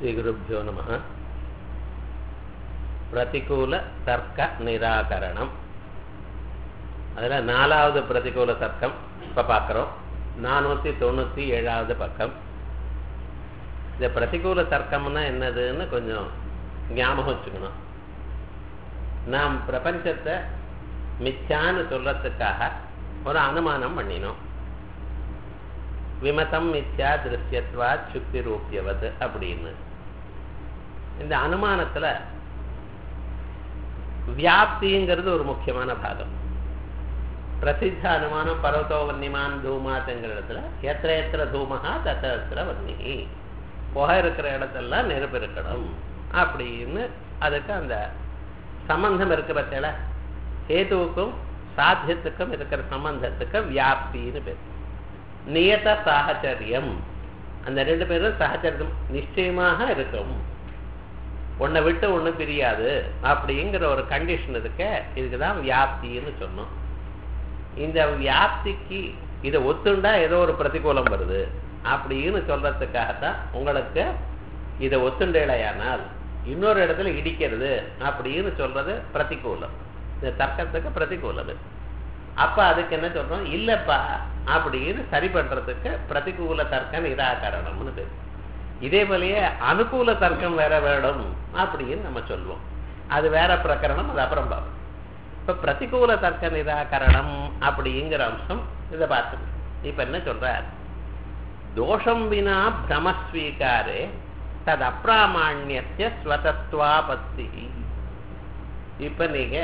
ஸ்ரீகுருப்போ நம பிரதிகூல தர்க்க நிராகரணம் அதில் நாலாவது பிரதிகூல தர்க்கம் இப்போ பார்க்குறோம் நானூற்றி தொண்ணூற்றி ஏழாவது பக்கம் இந்த பிரதிகூல தர்க்கம்னா என்னதுன்னு கொஞ்சம் ஞாபகம் வச்சுக்கணும் நாம் பிரபஞ்சத்தை மிச்சான்னு சொல்றதுக்காக ஒரு அனுமானம் பண்ணினோம் விமதம் மித்யா திருஷ்யத்வா சுக்தி ரூபியவது அப்படின்னு இந்த அனுமானத்துல வியாப்திங்கிறது ஒரு முக்கியமான பாகம் பிரசித்த அனுமானம் பர்வதோ வன்னிமான் தூமாத்துங்கிற இடத்துல எத்திர எத்திர தூமகா தத்த எத்திர வன்னி புகை இருக்கிற இடத்தெல்லாம் நெருப்பு இருக்கணும் அப்படின்னு அதுக்கு அந்த சம்பந்தம் இருக்கு பத்தில ஹேதுவுக்கும் சாத்தியத்துக்கும் இருக்கிற சம்பந்தத்துக்கு வியாப்தின்னு பேர் நியத சாகச்சரியம் அந்த ரெண்டு பேரும் சகச்சரியம் நிச்சயமாக இருக்கும் உன்னை விட்டு ஒண்ணு பிரியாது அப்படிங்கிற ஒரு கண்டிஷன் இருக்க இதுக்குதான் வியாப்தின்னு சொன்னோம் இந்த வியாப்திக்கு இதை ஒத்துண்டா ஏதோ ஒரு பிரதிகூலம் வருது அப்படின்னு சொல்றதுக்காகத்தான் உங்களுக்கு இதை ஒத்துண்டேலையானால் இன்னொரு இடத்துல இடிக்கிறது அப்படின்னு சொல்றது பிரதிகூலம் இந்த தர்க்கத்துக்கு பிரதிகூலம் அப்ப அதுக்கு என்ன சொல்றோம் இல்லப்பா அப்படின்னு சரி பண்றதுக்கு பிரதிகூல தர்க்க நிராகரணம்னு பேர் இதே போலயே அனுகூல தர்க்கம் வேற வேணும் அப்படின்னு நம்ம சொல்லுவோம் அது வேற பிரகரணம் அது அப்புறம் பார்ப்போம் இப்ப பிரதிகூல தர்க்க நிராகரணம் அப்படிங்கிற அம்சம் இதை பார்த்து இப்ப என்ன சொல்றார் தோஷம் வினா பிரமஸ்வீகாரே தது அப்பிராமாண்யத்திய ஸ்வதத்வாபத்தி இப்ப நீங்க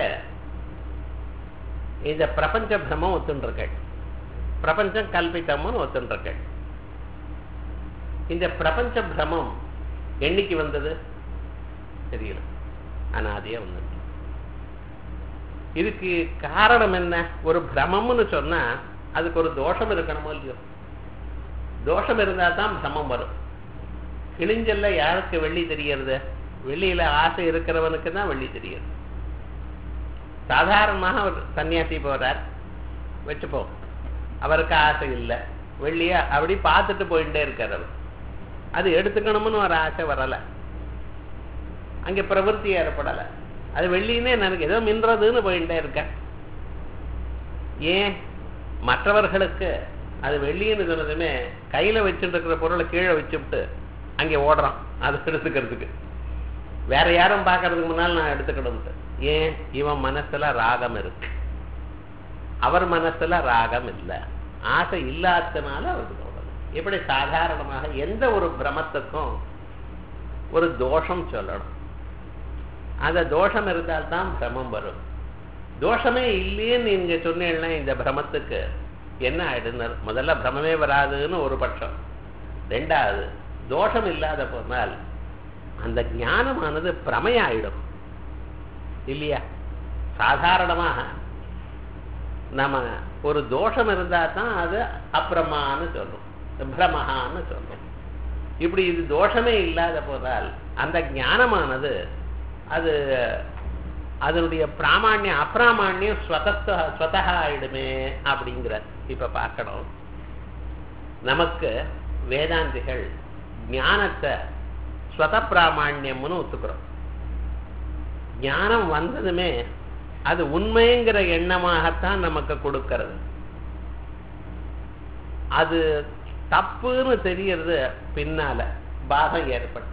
இந்த பிரபஞ்ச பிரமம் ஒத்துன்றிருக்கள் பிரபஞ்சம் கல்பித்தம்னு ஒத்துன்றிருக்கள் இந்த பிரபஞ்ச பிரமம் என்னைக்கு வந்தது தெரியல அனாதியா வந்தது இதுக்கு காரணம் என்ன ஒரு பிரமம்னு சொன்னா அதுக்கு ஒரு தோஷம் இருக்கணுமோ இல்லையோ தோஷம் இருந்தா தான் பிரமம் வரும் கிழிஞ்சல்ல யாருக்கு வெள்ளி தெரியறது வெள்ளியில ஆசை இருக்கிறவனுக்கு தான் வெள்ளி தெரியுது சாதாரணமாக அவர் சன்னியாசி போறார் வச்சுப்போம் அவருக்கு ஆசை இல்லை வெள்ளிய அப்படி பார்த்துட்டு போயிட்டே இருக்கார் அவர் அது எடுத்துக்கணும்னு ஒரு ஆசை வரல அங்க பிரவருத்தி ஏற்படலை அது வெள்ளின்னே எனக்கு ஏதோ மின்றதுன்னு போயிட்டே இருக்க ஏன் மற்றவர்களுக்கு அது வெள்ளின்னு சொன்னதுமே கையில வச்சுட்டு இருக்கிற பொருளை கீழே வச்சுவிட்டு அங்கே ஓடுறான் அதை எடுத்துக்கிறதுக்கு வேற யாரும் பார்க்கறதுக்கு முன்னால் நான் எடுத்துக்கணும்ட்டு ஏன் இவன் மனசுல ராகம் இருக்கு அவர் மனசுல ராகம் இல்லை ஆசை இல்லாதனால அவருக்கு தோணுது இப்படி சாதாரணமாக எந்த ஒரு பிரமத்துக்கும் ஒரு தோஷம் சொல்லணும் அந்த தோஷம் இருந்தால்தான் பிரமம் வரும் தோஷமே இல்லையேன்னு நீங்க சொன்னீங்கன்னா இந்த பிரமத்துக்கு என்ன ஆயிடுன்னு முதல்ல பிரமமே வராதுன்னு ஒரு பட்சம் ரெண்டாவது தோஷம் இல்லாத போனால் அந்த ஞானமானது பிரமையாயிடும் இல்லையா சாதாரணமாக நம்ம ஒரு தோஷம் இருந்தா தான் அது அப்பிரமான்னு சொல்றோம் பிரமஹான்னு சொல்றோம் இப்படி இது தோஷமே இல்லாத போதால் அந்த ஞானமானது அது அதனுடைய பிராமாண்யம் அப்பிராமாண்யம் ஸ்வதா ஆயிடுமே அப்படிங்கிற இப்ப பார்க்கணும் நமக்கு வேதாந்திகள் ஞானத்தை ஸ்வத பிராமாண்யம்னு ஒத்துக்கிறோம் ஞானம் வந்ததுமே அது உண்மைங்கிற எண்ணமாகத்தான் நமக்கு கொடுக்கிறது அது தப்புன்னு தெரியறது பின்னால பாகம் ஏற்பட்ட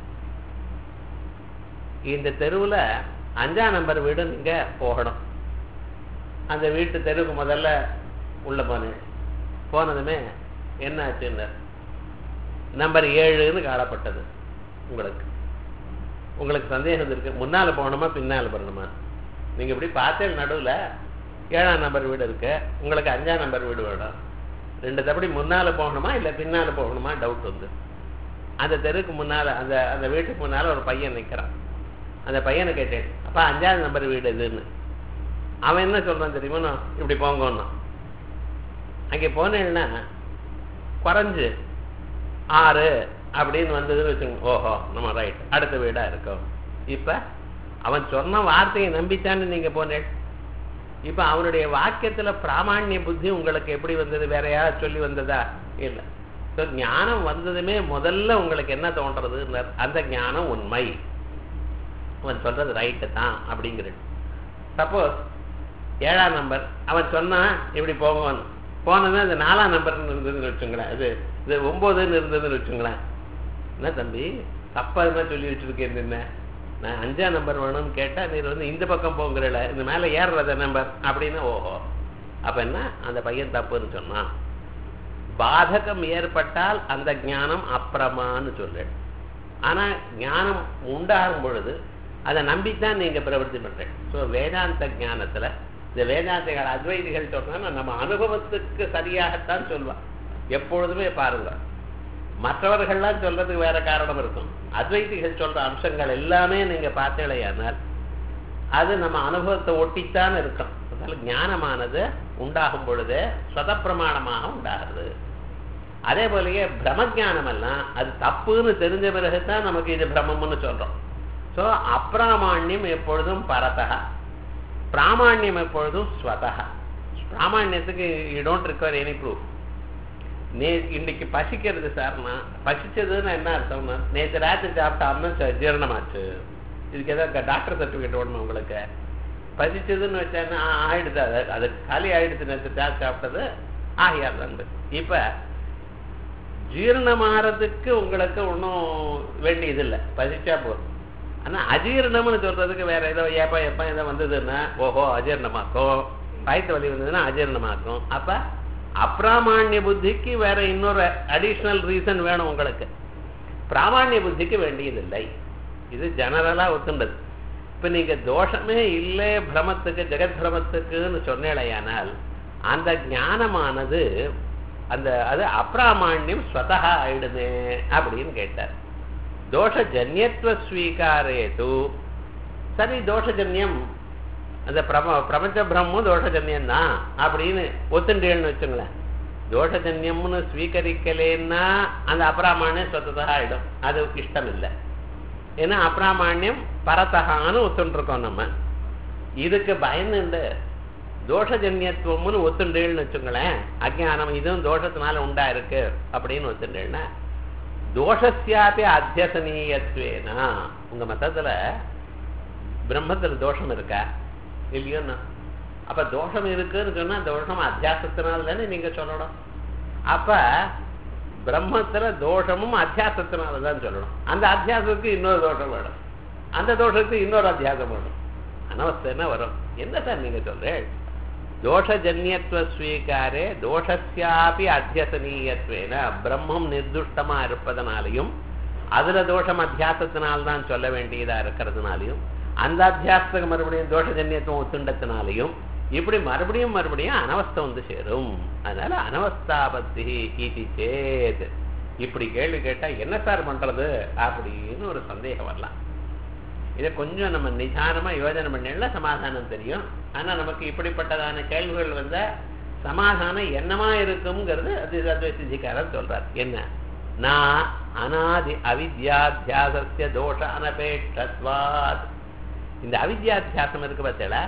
இந்த தெருவில் அஞ்சாம் நம்பர் வீடு நீங்க போகணும் அந்த வீட்டு தெருவுக்கு முதல்ல உள்ள போனேன் போனதுமே என்ன ஆச்சுன்னு நம்பர் ஏழுன்னு காணப்பட்டது உங்களுக்கு உங்களுக்கு சந்தேகம் இருக்கு முன்னால போகணுமா பின்னால் போகணுமா நீங்க இப்படி பார்த்தே நடுவில் ஏழாம் நம்பர் வீடு இருக்கு உங்களுக்கு அஞ்சாம் நம்பர் வீடு வேணும் ரெண்டு தப்படி முன்னால போகணுமா இல்லை பின்னால போகணுமா டவுட் வந்து அந்த தெருவுக்கு முன்னால அந்த அந்த வீட்டுக்கு முன்னால ஒரு பையன் நிற்கிறான் அந்த பையனை கேட்டேன் அப்பா அஞ்சாவது நம்பர் வீடு இதுன்னு அவன் என்ன சொல்றான் தெரியுமா இப்படி போங்கன்னு அங்கே போனேன்னா குறைஞ்சு ஆறு அப்படின்னு வந்ததுன்னு வச்சுக்கோங்க ஓஹோ நம்ம ரைட் அடுத்த வீடா இருக்கும் இப்ப அவன் சொன்ன வார்த்தையை நம்பித்தான்னு நீங்க போனேன் இப்ப அவனுடைய வாக்கியத்துல பிராமான்ய புத்தி உங்களுக்கு எப்படி வந்தது வேற யாராவது சொல்லி வந்ததா இல்ல ஸோ ஞானம் வந்ததுமே முதல்ல உங்களுக்கு என்ன தோன்றது அந்த ஞானம் உண்மை அவன் சொல்றது ரைட்டு தான் அப்படிங்கிறது சப்போஸ் ஏழாம் நம்பர் அவன் சொன்னான் இப்படி போவான் போனது அந்த நாலாம் நம்பர் இருந்ததுன்னு வச்சுங்களேன் இது இது ஒன்பதுன்னு இருந்ததுன்னு வச்சுங்களேன் என்ன தம்பி தப்பா இருந்தா சொல்லி வச்சிருக்கேன் என்ன நான் அஞ்சாம் நம்பர் வேணும்னு கேட்டா நீர் வந்து இந்த பக்கம் போங்கிறல இந்த மேல ஏறுறத நம்பர் அப்படின்னு ஓஹோ அப்ப என்ன அந்த பையன் தப்புன்னு சொன்னான் பாதகம் ஏற்பட்டால் அந்த ஞானம் அப்புறமான்னு சொல்லு ஆனா ஞானம் உண்டாகும் பொழுது அதை நம்பித்தான் நீங்க பிரவர்த்தி பண்றேன் ஸோ வேதாந்த ஞானத்துல இந்த வேதாந்திகள் அத்வைதிகள் சொன்னா நம்ம அனுபவத்துக்கு சரியாகத்தான் சொல்லுவான் எப்பொழுதுமே பாருங்க மற்றவர்கள்லாம் சொல்றதுக்கு வேற காரணம் இருக்கும் அத்வைதிகள் சொல்ற அம்சங்கள் எல்லாமே நீங்க பார்த்தீங்களேயானால் அது நம்ம அனுபவத்தை ஒட்டித்தான் இருக்கும் அதனால ஞானமானது உண்டாகும் பொழுது ஸ்வதப்பிரமாணமாக உண்டாகிறது அதே போலயே பிரமஜானம் எல்லாம் அது தப்புன்னு தெரிஞ்ச பிறகுதான் நமக்கு இது பிரம்மம்னு சொல்றோம் ஸோ அப்பிராமாண்யம் எப்பொழுதும் பரதா பிராமாண்யம் எப்பொழுதும் ஸ்வதா பிராமாண்யத்துக்கு you don't require any proof நே இன்னைக்கு பசிக்கிறது சார்னா பசிச்சதுன்னு என்ன அர்த்தம்னா நேற்று ராத்திரி சாப்பிட்டாருன்னா ச- ஜீரணமாச்சு இதுக்கு ஏதாவது டாக்டர் சர்டிஃபிகேட் வேணுமா உங்களுக்கு பசிச்சதுன்னு வச்சாங்கன்னா ஆ, ஆயிடுது அது அது காலி ஆயிடுது நேற்று ராத்திரி சாப்பிட்டது ஆகியார் நண்பர் இப்போ ஜீரணமாகறதுக்கு உங்களுக்கு ஒன்றும் வேண்டியது இல்லை பசிச்சா போதும் ஆனா அஜீரணம்னு சொல்றதுக்கு வேற ஏதோ ஏப்பா எப்பா ஏதோ வந்ததுன்னா ஓஹோ அஜீரணமாக்கும் வயிற்று வலி வந்ததுன்னா அஜீரணமாக்கும் அப்ப அப்பிராமான்ய புத்திக்கு வேற இன்னொரு அடிஷ்னல் ரீசன் வேணும் உங்களுக்கு பிராமான்ய புத்திக்கு வேண்டியதில்லை இது ஜெனரலா ஒத்துண்டது இப்ப நீங்க தோஷமே இல்லை பிரமத்துக்கு ஜெகத் பிரமத்துக்குன்னு சொன்னேலையானால் அந்த ஞானமானது அந்த அது அப்பிராமான்யம் ஸ்வதா ஆயிடுமே அப்படின்னு கேட்டார் தோஷஜன்யத்துவ ஸ்வீகாரேது சரி தோஷஜன்யம் அந்த பிரப பிரபஞ்ச பிரம்மம் தோஷஜன்யம் தான் அப்படின்னு ஒத்துண்டேன்னு வச்சுங்களேன் தோஷஜன்யம்னு ஸ்வீகரிக்கலேன்னா அந்த அப்ராமான்யம் சொத்ததா ஆயிடும் அது இஷ்டம் இல்லை ஏன்னா அப்ராமான்யம் பரத்தகான்னு ஒத்துண்டிருக்கோம் நம்ம இதுக்கு பயந்துண்டு தோஷஜன்யத்துவம்னு ஒத்துண்டேன்னு வச்சுங்களேன் அஜ்ஞானம் இதுவும் தோஷத்தினால உண்டா இருக்கு அப்படின்னு ஒத்துண்டேன்னா தோஷஸ்யாபி அத்தியசனீயத்வேனா உங்க மதத்துல பிரம்மத்துல தோஷம் இருக்கா இல்லையோன்னா அப்ப தோஷம் இருக்குன்னு சொன்னா தோஷம் அத்தியாசத்தினால தானே நீங்க சொல்லணும் அப்ப பிரம்மத்துல தோஷமும் அத்தியாசத்தினால தான் சொல்லணும் அந்த அத்தியாசத்துக்கு இன்னொரு தோஷம் வேணும் அந்த தோஷத்துக்கு இன்னொரு அத்தியாசம் வேணும் அனவஸ்தை என்ன வரும் என்ன சார் நீங்க சொல்றேன் தோஷஜன்யத்துவ ஸ்வீகாரே தோஷஸ்யாபி அத்தியசனீயத்வேன பிரம்மம் நிர்துஷ்டமா இருப்பதனாலையும் அதுல தோஷம் அத்தியாசத்தினால்தான் சொல்ல வேண்டியதா இருக்கிறதுனாலையும் அந்த அத்தியாசத்துக்கு மறுபடியும் தோஷஜன்யத்துவம் ஒத்துண்டத்தினாலையும் இப்படி மறுபடியும் மறுபடியும் அனவஸ்தை வந்து சேரும் அதனால அனவஸ்தாபத்தி இது சேத் இப்படி கேள்வி கேட்டா என்ன சார் பண்றது அப்படின்னு ஒரு சந்தேகம் வரலாம் இதை கொஞ்சம் நம்ம நிதானமா யோஜனை பண்ணல சமாதானம் தெரியும் ஆனா நமக்கு இப்படிப்பட்டதான கேள்விகள் வந்த சமாதானம் என்னமா இருக்குங்கிறது அது அத்வைசிக்காரர் சொல்றார் என்ன நான் அனாதி அவித்யாத்தியாசஸ்ய தோஷ அனபேட்சத்வாத் இந்த அவித்யாத்தியாசம் இருக்கு பார்த்தீங்களா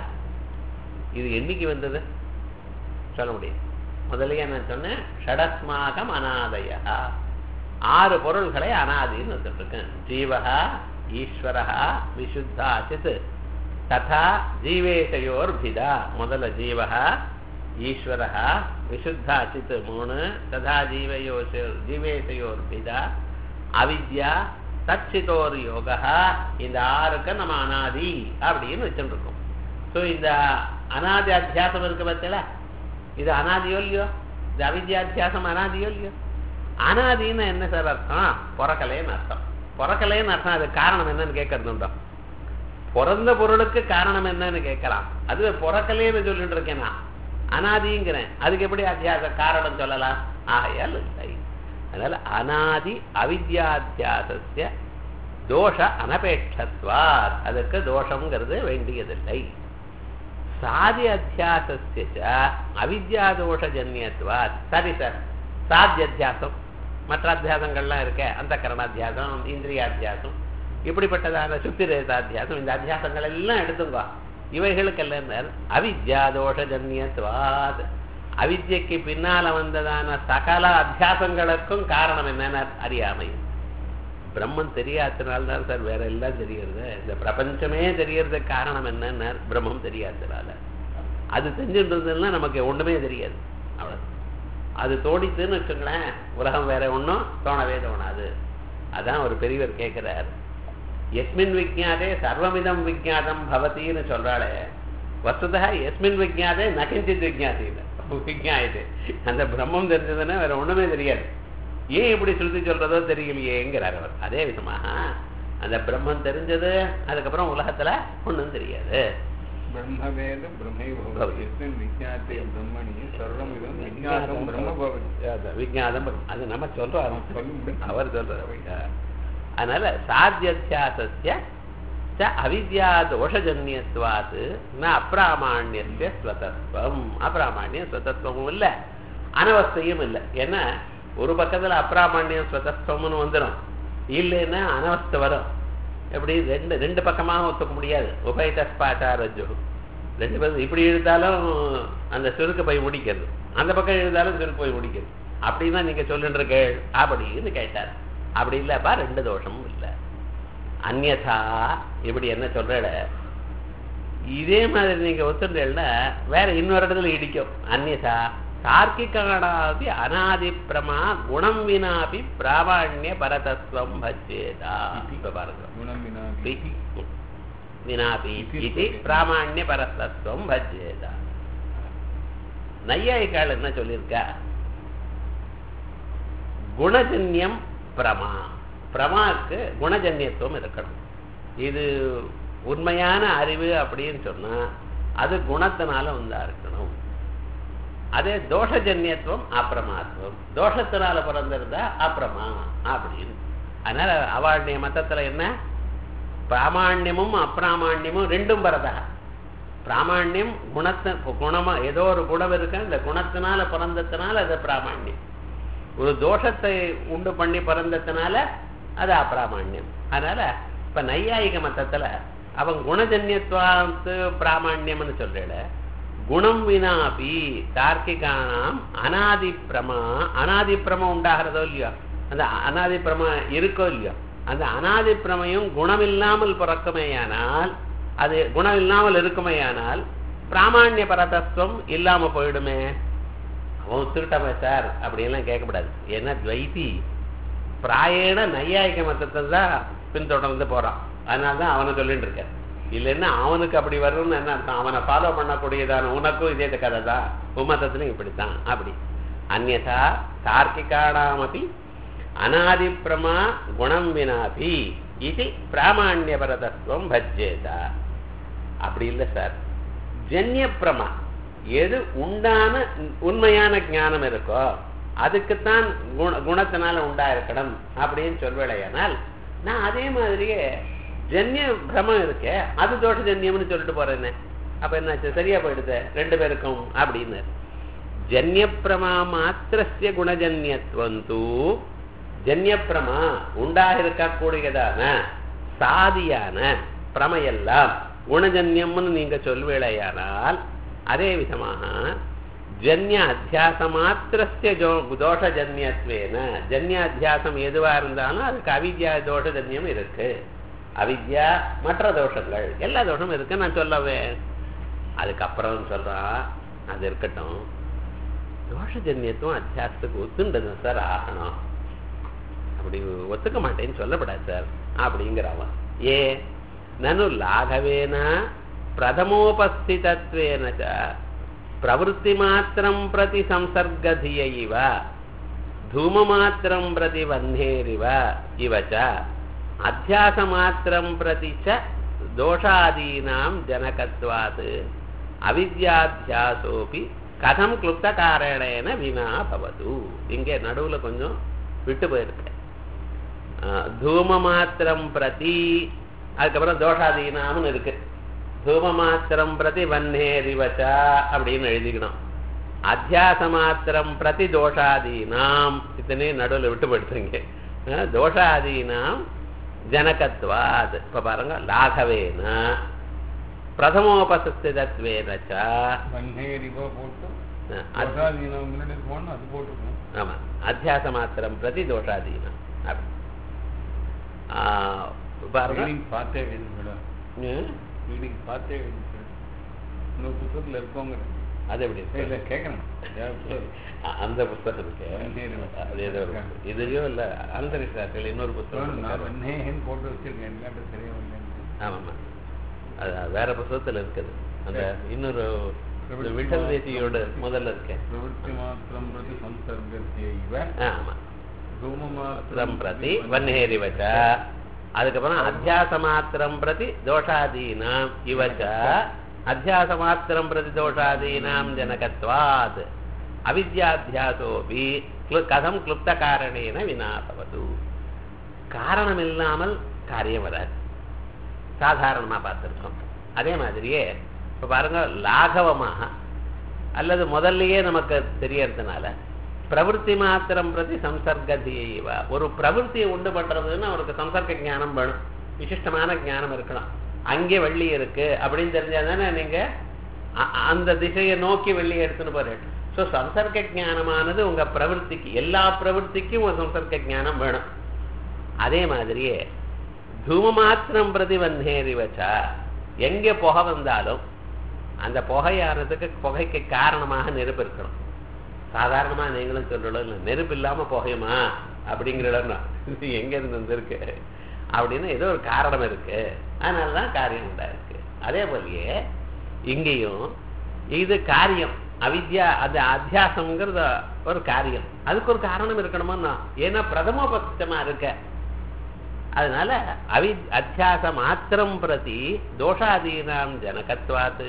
இது என்னைக்கு வந்தது சொல்ல முடியும் முதல்லயே நான் சொன்னேன் ஷடஸ்மாகம் அனாதயா ஆறு பொருள்களை அனாதின்னு வச்சுருக்கேன் ஜீவகா ஈஸ்வரா விசுத்தா சித் ததா ஜீவேஷயோர் பிதா முதல்ல ஜீவகா ஈஸ்வரா விசுத்தா சித் மூணு ததா ஜீவயோர் ஜீவேஷயோர் பிதா அவித்யா தச்சிதோர் யோகா இந்த ஆறுக்கு நம்ம அனாதி அப்படின்னு வச்சுருக்கோம் ஸோ இந்த அனாதி அத்தியாசம் இருக்கு பார்த்தல இது அனாதியோ இல்லையோ இந்த அவித்யாத்தியாசம் அனாதியோ இல்லையோ அனாதின்னு என்ன சார் அர்த்தம் பிறக்கலேன்னு அர்த்தம் பிறக்கலேன்னு அர்த்தம் அது காரணம் என்னன்னு கேட்கறது உண்டோ பிறந்த பொருளுக்கு காரணம் என்னன்னு கேட்கலாம் அது பிறக்கலேன்னு சொல்லிட்டு இருக்கேன் நான் அனாதிங்கிறேன் அதுக்கு எப்படி அத்தியாச காரணம் சொல்லலாம் ஆகையால் இல்லை அதனால அனாதி அவித்யாத்தியாசஸ்ய தோஷ அனபேட்சத்வாத் அதுக்கு தோஷம்ங்கிறது வேண்டியதில்லை சாதி அத்தியாசஸ்ய அவித்யாதோஷஜன்யத்வாத் சரி சார் சாத்திய அத்தியாசம் மற்ற அத்தியாசங்கள்லாம் இருக்க அந்த கரணாத்தியாசம் இந்திரியாத்தியாசம் இப்படிப்பட்டதான சுத்திரேதாத்தியாசம் இந்த அத்தியாசங்கள் எல்லாம் எடுத்துங்க இவைகளுக்கெல்லாம் அவித்யாதோஷஜன்யத்வாத் அவித்யக்கு பின்னால வந்ததான சகல அத்தியாசங்களுக்கும் காரணம் என்னன்னு அறியாமை பிரம்மன் தெரியாதனால்தான் சார் வேற எல்லாம் தெரியறது இந்த பிரபஞ்சமே தெரியறதுக்கு காரணம் என்னன்னு பிரம்மம் தெரியாதனால அது தெரிஞ்சுட்டு இருந்ததுன்னா நமக்கு ஒண்ணுமே தெரியாது அவ்வளவு அது தோடித்துன்னு வச்சுங்களேன் உலகம் வேற ஒன்றும் தோணவே தோணாது அதான் ஒரு பெரியவர் கேட்கிறார் எஸ்மின் விஜாதே சர்வமிதம் விஜாதம் பவத்தின்னு சொல்றாளே வஸ்துதா எஸ்மின் விஜாதே நகிஞ்சித் விஜாதின்னு விஜாயது அந்த பிரம்மம் தெரிஞ்சதுன்னா வேற ஒண்ணுமே தெரியாது ஏன் இப்படி சொல்லி சொல்றதோ தெரியலையேங்கிறார் அவர் அதே விதமாக அந்த பிரம்மம் தெரிஞ்சது அதுக்கப்புறம் உலகத்துல ஒண்ணும் தெரியாது ब्रह्मवेद ब्रह्मैव भवति यस्मिन् विज्ञाते ब्रह्मणि सर्वमिदं विज्ञातं ब्रह्म भवति அதான் விஞ்ஞானம் அது நம்ம சொல்றோம் சொல்லி முடிச்சு. அவர் சொல்றாரு அதனால சாத்தியத்தியாசஸ்ய ச அவித்யா தோஷஜன்யத்வாத் ந அப்பிராமாண்யஸ்ய ஸ்வதத்துவம் அப்பிராமாண்யம் ஸ்வதத்துவமும் இல்லை அனவஸ்தையும் இல்லை ஏன்னா ஒரு பக்கத்துல அப்பிராமாண்யம் ஸ்வதத்துவம்னு வந்துடும் இல்லைன்னா அனவஸ்தை வரும் எப்படி ரெண்டு ரெண்டு பக்கமாக ஒத்துக்க முடியாது உபயதஸ்பாச்சாரஜு ரெண்டு பேரும் இப்படி இழுத்தாலும் அந்த சுருக்கு போய் முடிக்கிறது அந்த பக்கம் இழுத்தாலும் சுருக்கு போய் முடிக்கிறது அப்படின்னு தான் நீங்க சொல்லிட்டு இருக்க அப்படின்னு கேட்டார் அப்படி இல்லப்பா ரெண்டு தோஷமும் இல்லை அந்யதா இப்படி என்ன சொல்ற இதே மாதிரி நீங்க ஒத்துட்டேன்னா வேற இன்னொரு இடத்துல இடிக்கும் அந்யதா தார்க்கிகானாபி அநாதி பிரமா குணம் வினாபி பிராமாண்ய பரதத்துவம் பஜ்யேதா இப்ப பாருங்க गुणं विना வி- வினாபி இது பிராமாண்ய பரதத்துவம் பஜ்யேதா நையாயிக்கால் என்ன சொல்லியிருக்கா குணஜன்யம் பிரமா பிரமாக்கு குணஜன்யத்துவம் இருக்கணும் இது உண்மையான அறிவு அப்படின்னு சொன்னா அது குணத்தினால வந்தா இருக்கணும் அதே தோஷஜன்யத்துவம் அப்பிரமாத்துவம் தோஷத்தினால பிறந்திருந்தா அப்பிரமா அப்படின்னு அதனால அவளுடைய மத்தத்துல என்ன பிராமாண்யமும் அப்பிராமாண்யமும் ரெண்டும் வரதா பிராமாண்யம் குணத்தை குணமா ஏதோ ஒரு குணம் இருக்கு அந்த குணத்தினால பிறந்ததுனால அது பிராமாண்யம் ஒரு தோஷத்தை உண்டு பண்ணி பிறந்ததுனால அது அப்பிராமாண்யம் அதனால இப்ப நையாயிக மத்தத்துல அவன் குணஜன்யத்துவாத்து பிராமாண்யம்னு சொல்றேட குணம் வினாபி தார்க்கிகானாம் அனாதி பிரமா அனாதி பிரம உண்டாகிறதோ இல்லையோ அந்த அனாதி பிரம இருக்கோ இல்லையோ அந்த அனாதி பிரமையும் குணம் இல்லாமல் பிறக்குமேயானால் அது குணம் இல்லாமல் இருக்குமேயானால் பிராமாண்ய பரதத்துவம் இல்லாம போயிடுமே அவன் திருட்டமே சார் அப்படியெல்லாம் கேட்கக்கூடாது ஏன்னா துவைத்தி பிராயண நையாயிக மத்தத்தை தான் பின்தொடர்ந்து போறான் அதனால தான் அவனை சொல்லிட்டு இருக்க இல்லைன்னா அவனுக்கு அப்படி வரும்னு என்ன அர்த்தம் அவனை ஃபாலோ பண்ணக்கூடியதான உனக்கும் இதே கதை தான் உமத்தத்திலும் இப்படித்தான் அப்படி அந்நதா தார்க்கிகானாமபி அநாதி பிரமா குணம் வினாபி இது பிராமாண்யபரதத்துவம் பஜ்யேதா அப்படி இல்லை சார் ஜன்ய பிரமா எது உண்டான உண்மையான ஞானம் இருக்கோ அதுக்குத்தான் குண குணத்தினால உண்டா இருக்கணும் அப்படின்னு சொல்வேளையானால் நான் அதே மாதிரியே ஜன்ய பிரமம் இருக்கே அது தோஷ ஜன்யம்னு சொல்லிட்டு போறேன்னு அப்ப என்னாச்சு சரியா போயிடுது ரெண்டு பேருக்கும் அப்படின்னு ஜன்யப்பிரமா மாத்திரஸ்ய குணஜன்யத்துவம் தூ ஜன்யப்பிரமா உண்டாக இருக்கக்கூடியதான சாதியான பிரமையெல்லாம் குணஜன்யம்னு நீங்க சொல்வேளையானால் அதே விதமாக ஜன்ய அத்தியாச மாத்திரஸ்ய ஜோ தோஷஜன்யத்வேன ஜன்ய அத்தியாசம் எதுவா இருந்தாலும் அதுக்கு அவித்யா தோஷஜன்யம் இருக்கு அவித்யா மற்ற தோஷங்கள் எல்லா தோஷமும் இருக்கு நான் சொல்லவே அதுக்கப்புறம் சொல்றான் அது இருக்கட்டும் தோஷஜன்யத்துவம் அத்தியாசத்துக்கு ஒத்துண்டது சார் ஆகணும் அப்படி ஒத்துக்க மாட்டேன்னு சொல்லப்படாது சார் அப்படிங்கிறவன் ஏ நனு லாகவேன பிரதமோபஸ்திதத்வேன ச பிரவருத்தி மாத்திரம் பிரதி சம்சர்கதிய இவ தூமமாத்திரம் பிரதி வன்னேரிவ இவ ச அத்தியாச மாத்திரம் பிரதி ச தோஷாதீனாம் ஜனகத்வாத் அவித்யாத்தியாசோபி கதம் கிளுப்த காரணேன வினா பவது இங்கே நடுவுல கொஞ்சம் விட்டு போயிருக்கு தூம மாத்திரம் பிரதி அதுக்கப்புறம் தோஷாதீனாம்னு இருக்கு தூம மாத்திரம் பிரதி வன்னேரிவச்சா அப்படின்னு எழுதிக்கணும் அத்தியாச மாத்திரம் பிரதி தோஷாதீனாம் இத்தனையும் நடுவில் விட்டு போயிடுறீங்க தோஷாதீனாம் ஜனகத்வாத் இப்ப பாருங்க லாகவேன பிரதமோபசிதத்வேனச்சா வன்னேரிவ போட்டு அஹ், அத்- தோஷாதீனம் முன்னாடி போடணும் அது போட்டுருக்கணும் ஆமா அத்தியாச மாத்திரம் பிரதி தோஷாதீனம் அப்படி ஆஹ், பாருங்க ரீடிங் பார்த்தே வேணும் மேடம் ம், ரீடிங் பார்த்தே வேணும் சார் இன்னொரு புத்தகத்தில் இருக்கோங்க அது எப்படி இருக்கு? இல்லை கேட்குறேன் அ- அந்த புத்தகம் இருக்கு சரி. அது ஏதோ ஒரு புத்தகம். இதுலயோ இல்ல அந்தரிசாக்கள் இன்னொரு புத்தகம் நான் இருக்கு. வெண்ணேன்னு போட்டு வச்சிருக்கேன் என்னட்டு சரியா இல்லை ஆமாம்மா அது வேற புத்தகத்துல இருக்குது அந்த இன்னொரு இந்த விட்டல் தேதியோட முதல்ல இருக்கேன் பிரவೃತ್ತಿ மாத்திரம் பிரதி சம்சர்கத்தை இவ ஆமா தூம மாத்திரம் பிரதி வன்னேரிவச்ச அதுக்கப்புறம் அத்தியாச மாத்திரம் பிரதி தோஷாதீனாம் இவச்ச அத்தியாச மாத்திரம் பிரதி தோஷாதீனாம் ஜனகத்வாத் அவித்யாத்தியாசோபி கிளு- கதம் கிளுப்த காரணேன வினாபவது காரணம் இல்லாமல் காரியம் வராது சாதாரணமா பார்த்திருக்கோம் அதே மாதிரியே இப்ப பாருங்க லாகவமாக அல்லது முதல்லயே நமக்கு தெரியறதுனால பிரவೃತ್ತಿ மாத்திரம் பிரதி சம்சர்கதியைவ ஒரு பிரவೃತ್ತಿயை உண்டு பண்றதுன்னு அவருக்கு சம்சர்க்க ஞானம் வேணும் விசிஷ்டமான ஞானம் இருக்கணும் அங்கே வெள்ளி இருக்கு அப்படின்னு தெரிஞ்சா தானே நீங்க அ- அந்த திசையை நோக்கி வெள்ளி எடுத்துன்னு போறேன் ஸோ சம்சர்க்க ஞானமானது உங்க பிரவೃತ್ತಿக்கு எல்லா பிரவೃತ್ತಿக்கும் ஒரு சம்சர்க்க ஞானம் வேணும் அதே மாதிரியே தூம மாத்திரம் பிரதி வந்தேறிவச்சா எங்க புகை வந்தாலும் அந்த புகையானதுக்கு புகைக்கு காரணமாக நெருப்பு இருக்கணும் சாதாரணமா நீங்களும் சொல்றோம் இல்லை நெருப்பு இல்லாம புகையுமா அப்படிங்கிற இடம் எங்க இருந்து வந்திருக்கு அப்படின்னு ஏதோ ஒரு காரணம் இருக்கு அதனாலதான் காரியம் உண்டா இருக்கு அதே போலயே இங்கேயும் இது காரியம் அவித்யா அது அத்தியாசம்ங்கிறது ஒரு காரியம் அதுக்கு ஒரு காரணம் இருக்கணுமோ ஏன்னா பிரதமோபத்தமா இருக்க அதனால அவி அத்தியாச மாத்திரம் பிரதி தோஷாதீனாம் ஜனகத்வாத்து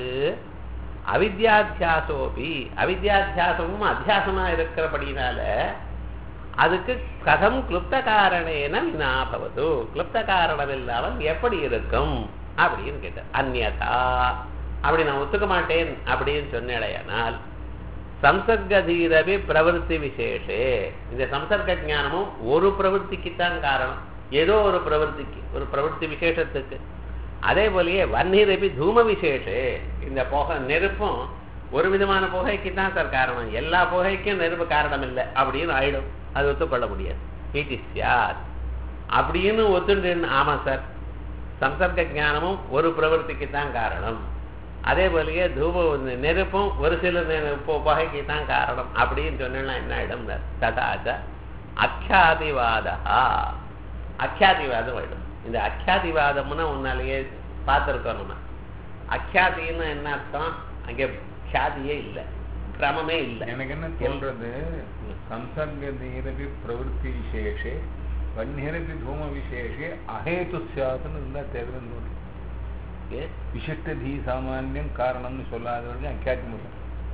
அவித்யாத்தியாசோபி அவித்யாத்தியாசமும் அத்தியாசமா இருக்கிறபடினால அதுக்கு கதம் கிளுப்த காரணேன வினாபவது கிளுப்த காரணம் இல்லாமல் எப்படி இருக்கும் அப்படின்னு கேட்டார் அந்நதா அப்படி நான் ஒத்துக்க மாட்டேன் அப்படின்னு சொன்னேடையானால் சம்சர்கதீரவி பிரவருத்தி விசேஷே இந்த சம்சர்க்க ஞானமும் ஒரு பிரவருத்திக்குத்தான் காரணம் ஏதோ ஒரு பிரவருத்திக்கு ஒரு பிரவருத்தி விசேஷத்துக்கு அதே போலயே வன்னிரபி தூம விசேஷே இந்த புகை நெருப்பும் ஒரு விதமான புகைக்கு தான் சார் காரணம் எல்லா புகைக்கும் நெருப்பு காரணம் இல்லை அப்படின்னு ஆயிடும் அது ஒத்துக்கொள்ள முடியாது இட் இஸ் யார் அப்படின்னு ஒத்துண்டு ஆமா சார் சம்சர்க்க ஞானமும் ஒரு பிரவருத்திக்கு தான் காரணம் அதே போலயே தூப நெருப்பும் ஒரு சில நெ- பு- புகைக்கு தான் காரணம் அப்படின்னு சொன்னா என்ன ஆயிடும் ததாச்ச அக்கியாதிவாதா அக்கியாதிவாதம் ஆயிடும் இந்த அக்கியாதிவாதம்னா உன்னாலேயே பார்த்துருக்கோம் நம்ம அக்கியாதின்னு என்ன அர்த்தம் அங்கே ख्याதியே இல்லை கிரமமே இல்லை எனக்கு என்ன தோன்றது சம்சர்கதீரபி பிரவೃತ್ತಿ விசேஷே வன்னிரபி தூம விசேஷே அஹேது சாத்துன்னு இருந்தா தேர்தல் தோணும் ஏ? விசிஷ்ட தீ சாமானியம் காரணம்னு சொல்லாதவர்கள் அக்கியாத்தி முறை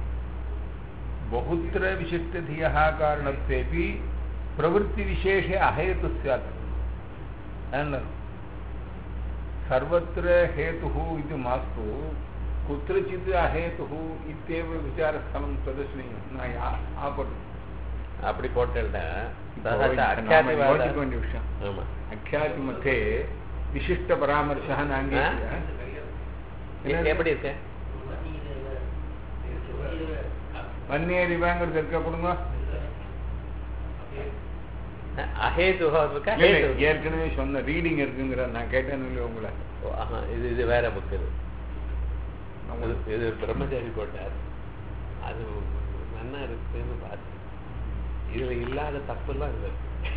बहुत्र विशिष्टधियः कारणत्वेपि प्रवृत्तिविशेषे अहेतु स्यात् न सर्वत्र हेतुः इति मास्तु कुत्रचित् अहेतुः इत्येव विचारस्थलं प्रदर्शनीयं न या- आपटु அப்படி போட்டேன்னா இப்போ சகஜ நாம அக்கியாதிவாத யோசிக்க வேண்டிய விஷயம் ஆமா அख्याति मध्ये विशिष्टपरामर्शः नाङ्गीक्रियः எ- எப்படி இருக்கு வன்னியறிவாங்கிறது இருக்க கொடுங்க அஹேதுஹா இருக்கா இல்ல, இல்ல, ஹேது ஏற்கனவே சொன்ன ரீடிங் இருக்குங்கிற நான் கேட்டேன்னு இல்லையா உங்களை ஓ, ஆஹா, இது இது வேற புக் இது இது- இது பிரம்மச்சாரி போட்டார் அது நன்னா இருக்குன்னு பார்த்து இதுல இல்லாத தப்புலாம் இது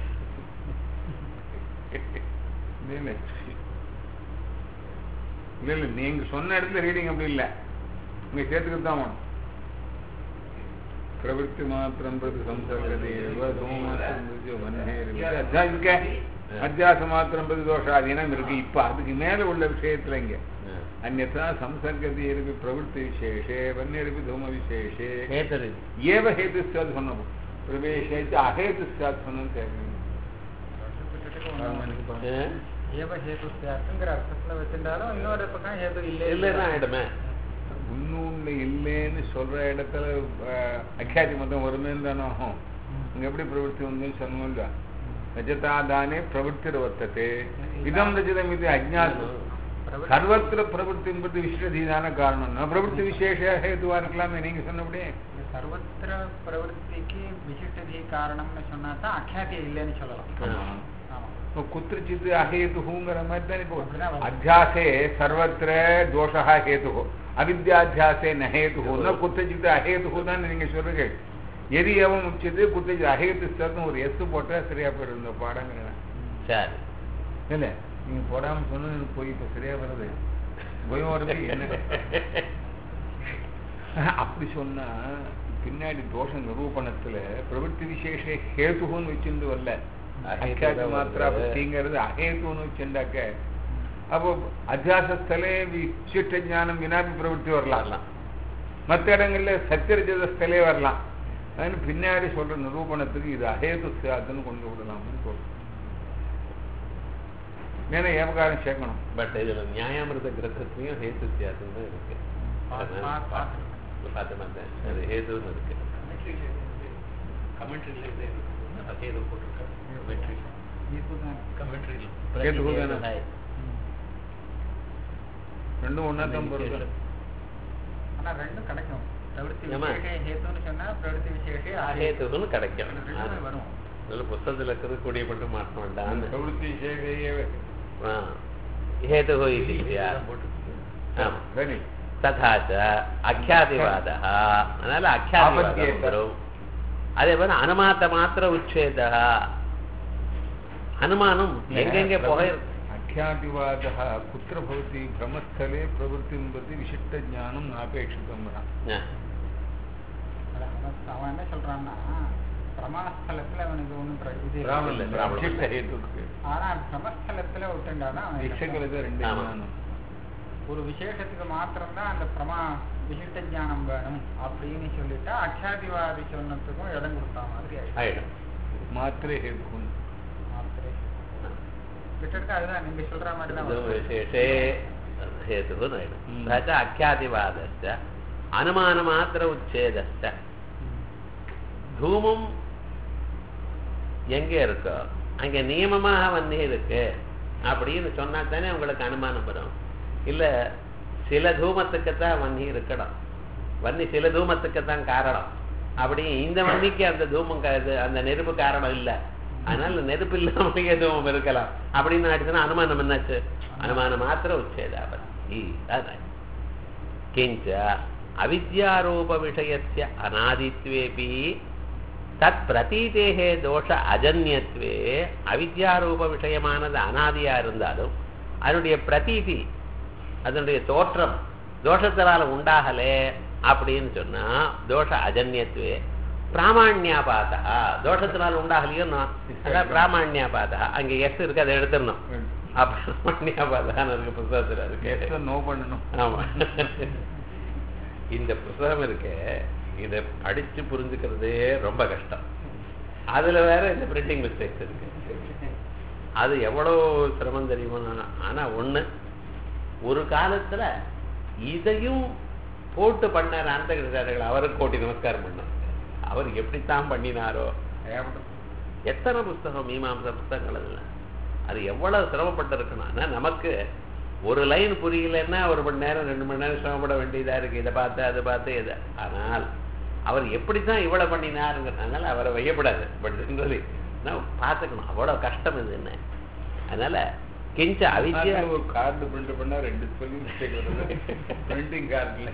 இல்ல, இல்ல. இல்ல இல்ல நீங்க சொன்ன இடத்துல ரீடிங் அப்படி இல்ல நீங்க சேர்த்துக்கிட்டு தான் வேணும் பிரவೃತ್ತಿ மாத்திரம் பிரதி சம்சர்கதே இங்க அத்தியாச மாத்திரம் பிரதி தோஷாதீனம் இருக்கு இப்ப அதுக்கு மேல உள்ள விஷயத்துல இங்க அந்நா சம்சர்கதி இருக்கு பிரவೃತ್ತಿ விசேஷே வன்னியருக்கு தூம விசேஷே ஹேதர் இது ஏவ ஹேது சாத் சொன்னோம் பிரவேசித்து அஹேது சாத் சொன்னு தேவை ஆ? ஏவ ஹேது ஸ்யாத்துங்கிற அர்த்தத்துல வச்சிருந்தாலும் இன்னொரு பக்கம் ஹேது இல்லை இல்லைன்னா ஆயிடுமே இன்னொன்னு இல்லைன்னு சொல்ற இடத்துல அஹ், அக்கியாதி மதம் வருமேன்னு தானே ஆகும் இங்க எப்படி பிரவೃತ್ತಿ வந்து சொல்லணும் இல்ல ரஜதாதானே பிரவೃತ್ತಿர் வர்த்ததே இதம் ரஜதம் இது அஜ்ஞானம் சர்வத்திர பிரவೃತ್ತಿ என்பது விஸ்வதீதான காரணம் நான் பிரவೃತ್ತಿ விசேஷ ஹேதுவா இருக்கலாமே நீங்க சொன்னபடியே சர்வத்திர பிரவருத்திக்கு விசிஷ்டதி காரணம்னு சொன்னா தான் அக்ஷாத்தியம் இல்லைன்னு சொல்லலாம் ஆமா. ஆமா இப்போ குத்திரச்சித் அஹேதுங்கிற மாதிரி தான் இப்போ அப்படிதான் வரும். அத்தியாசே சர்வத்திர தோஷா ஹேது அவித்யாத்தியாசே நஹேது ந குத்திரச்சித் அஹேது தான் நீங்க சொல்றீங்க எது எவன் உச்சது குத்திரச்சித் அஹேது சர்னு ஒரு எஸ் போட்டா சரியா போயிடும் இந்த பாடங்கிறேன் சரி இல்ல நீங்க போடாம சொன்னது எனக்கு போய் இப்ப சரியா வருது பயம் வருது என்ன அப்படி சொன்னா பின்னாடி தோஷ நிரூபணத்துல பிரவೃತ್ತಿ விசேஷ ஹேதுன்னு வச்சிருந்து வரல அஹேது மாத்திரா அப்படிங்கிறது அஹேதுன்னு வச்சுண்டாக்க அப்போ அத்தியாசஸ்தலே விசிஷ்ட ஞானம் வினாபி பிரவೃತ್ತಿ வரலாம் வரலாம். மற்ற இடங்கள்ல சத்தியரஜதஸ்தலே வரலாம் அதுன்னு பின்னாடி சொல்ற நிரூபணத்துக்கு இது அஹேது சாத்துன்னு கொண்டு விடலாம்னு சொல்றோம் ஏன்னா ஏவகாரம் சேர்க்கணும் பட் இதுல நியாயாமிருத கிரந்தத்துலயும் ஹேத்து வித்தியாசம் தான் இருக்கு பார்த்து- பார்த்து- பார்த்துருக்கேன். பார்த்து பார்த்தேன் அது ஹேதுன்னு இருக்கு இதுதான். ஹேதுகு தானே? ரெண்டும் ஒன்னா தான் பொருள் ஆனா ரெண்டும் கிடைக்கும் பிரவருத்தி ஆமா. விசேஷ ஹேத்துன்னு சொன்னா பிரவருத்தி விசேஷ அஹேதுன்னு கிடைக்கும் ரெண்டுமே வரும் நல்ல புஸ்தகத்துல இருக்கிறது கூடிய மட்டும் மாற்ற வேண்டாம் பிரவೃತ್ತಿ விசேஷையே हेतुः इति स्यात् ஆமா. சரி तथा च அக்யாதிவாதः அதனால அக்யாதிவாதம் ஆபத்தியேதர. வரும் அதே போல அனுமாத்த மாத்திர உச்சேதா அனுமானம் எங்கெங்க புகை அக்கியாதிவாதः कुत्र भवति भ्रमस्थले प्रवृत्तिं प्रति विशिष्टज्ञानं नापेक्षितं वा ஆ, அதான் அவன் அவன் என்ன சொல்றான்னா பிரமாஸ்தலத்துல அவனுக்கு ஒண்ணும் பிர- இது இல்லை. ராமன் இல்ல, ராமன் விசிஷ்ட இல்ல. ஹேதுக்கு ஆனா பிரமஸ்தலத்துல விட்டுண்டானா அவன் என்ன ரிஷங்களுக்கு ரெண்டு ஆமா. ஞானம் ஒரு விசேஷத்துக்கு மாத்திரம்தான் அந்த பிரமா விசிஷ்ட ஞானம் வேணும் அப்படின்னு சொல்லிட்டா அக்ஷாதிவாதி சொன்னதுக்கும் இடம் கொடுத்தா மாதிரி ஆயிடும். ஆயிடும் மாத்திரை ஹேதுக்குன்னு மாத்திரை. கிட்டத்தட்ட அதுதான் நீங்க சொல்ற மாதிரி தான் இது வரும். விசேஷே हेतुः नैव ம். तथा च अख्यातिवादश्च अनुमानमात्र उच्छेदश्च தூமம் எங்க இருக்கோ அங்க நியமமாக வன்னி இருக்கு அப்படின்னு சொன்னா தானே உங்களுக்கு அனுமானம் வரும் இல்ல சில தூமத்துக்கு தான் வன்னி இருக்கணும் வன்னி சில தூமத்துக்கு தான் காரணம் அப்படி இந்த வன்னிக்கு அந்த தூமம் க- இது அந்த நெருப்பு காரணம் இல்ல அதனால நெருப்பு இல்லாமலேயே தூமம் இருக்கலாம் அப்படின்னு ஆயிடுச்சுன்னா அனுமானம் என்னாச்சு அனுமானம் மாத்திர உச்சேதாபத்தி அதான் किञ्च अविद्यारूपविषयस्य अनादित्वेऽपि தத் பிரதீதேகே தோஷ அஜன்யத்வே அவித்யாரூப விஷயமானது அனாதியா இருந்தாலும் அதனுடைய பிரதீதி அதனுடைய தோற்றம் தோஷத்தினால உண்டாகலே அப்படின்னு சொன்னா தோஷ அஜன்யத்வே பிராமாண்யாபாதா தோஷத்தினால உண்டாகலையோ நான் அதான் பிராமாண்யாபாதா அங்க எஸ் இருக்கு அதை எடுத்துடணும் அப்பிராமாண்யாபாதான்னு இருக்கு புத்தகத்துல இருக்கு எஸ் நோ பண்ணணும் ஆமா இந்த புத்தகம் இருக்கு இதை படிச்சு புரிஞ்சுக்கிறதே ரொம்ப கஷ்டம் அதுல வேற இந்த பிரிண்டிங் மிஸ்டேக்ஸ் இருக்கு அது எவ்வளவு சிரமம் தெரியுமா ஆனா ஒண்ணு ஒரு காலத்துல இதையும் போட்டு பண்ணார் அந்தகிருஷ்ணர்கள் அவருக்கு கோட்டி நமஸ்காரம் பண்ணார் அவர் எப்படித்தான் பண்ணினாரோ எத்தனை புஸ்தகம் மீமாம்ச புஸ்தகங்கள் அதுல அது எவ்வளவு சிரமப்பட்டு இருக்கணும் ஆனா நமக்கு ஒரு லைன் புரியலன்னா ஒரு மணி நேரம் ரெண்டு மணி நேரம் சிரமப்பட வேண்டியதா இருக்கு இதை பார்த்து அதை பார்த்து இதை ஆனால் அவர் எப்படித்தான் இவ்வளவு பண்ணினாருங்க அதனால அவரை வையப்படாது பட் ஜென்ரலி நான் பார்த்துக்கணும் அவ்வளவு கஷ்டம் இது என்ன அதனால கிஞ்ச அவித்யா ஒரு கார்டு பிரிண்ட் பண்ணா ரெண்டு ஸ்பெல்லிங் மிஸ்டேக் வருது பிரிண்டிங் கார்டுல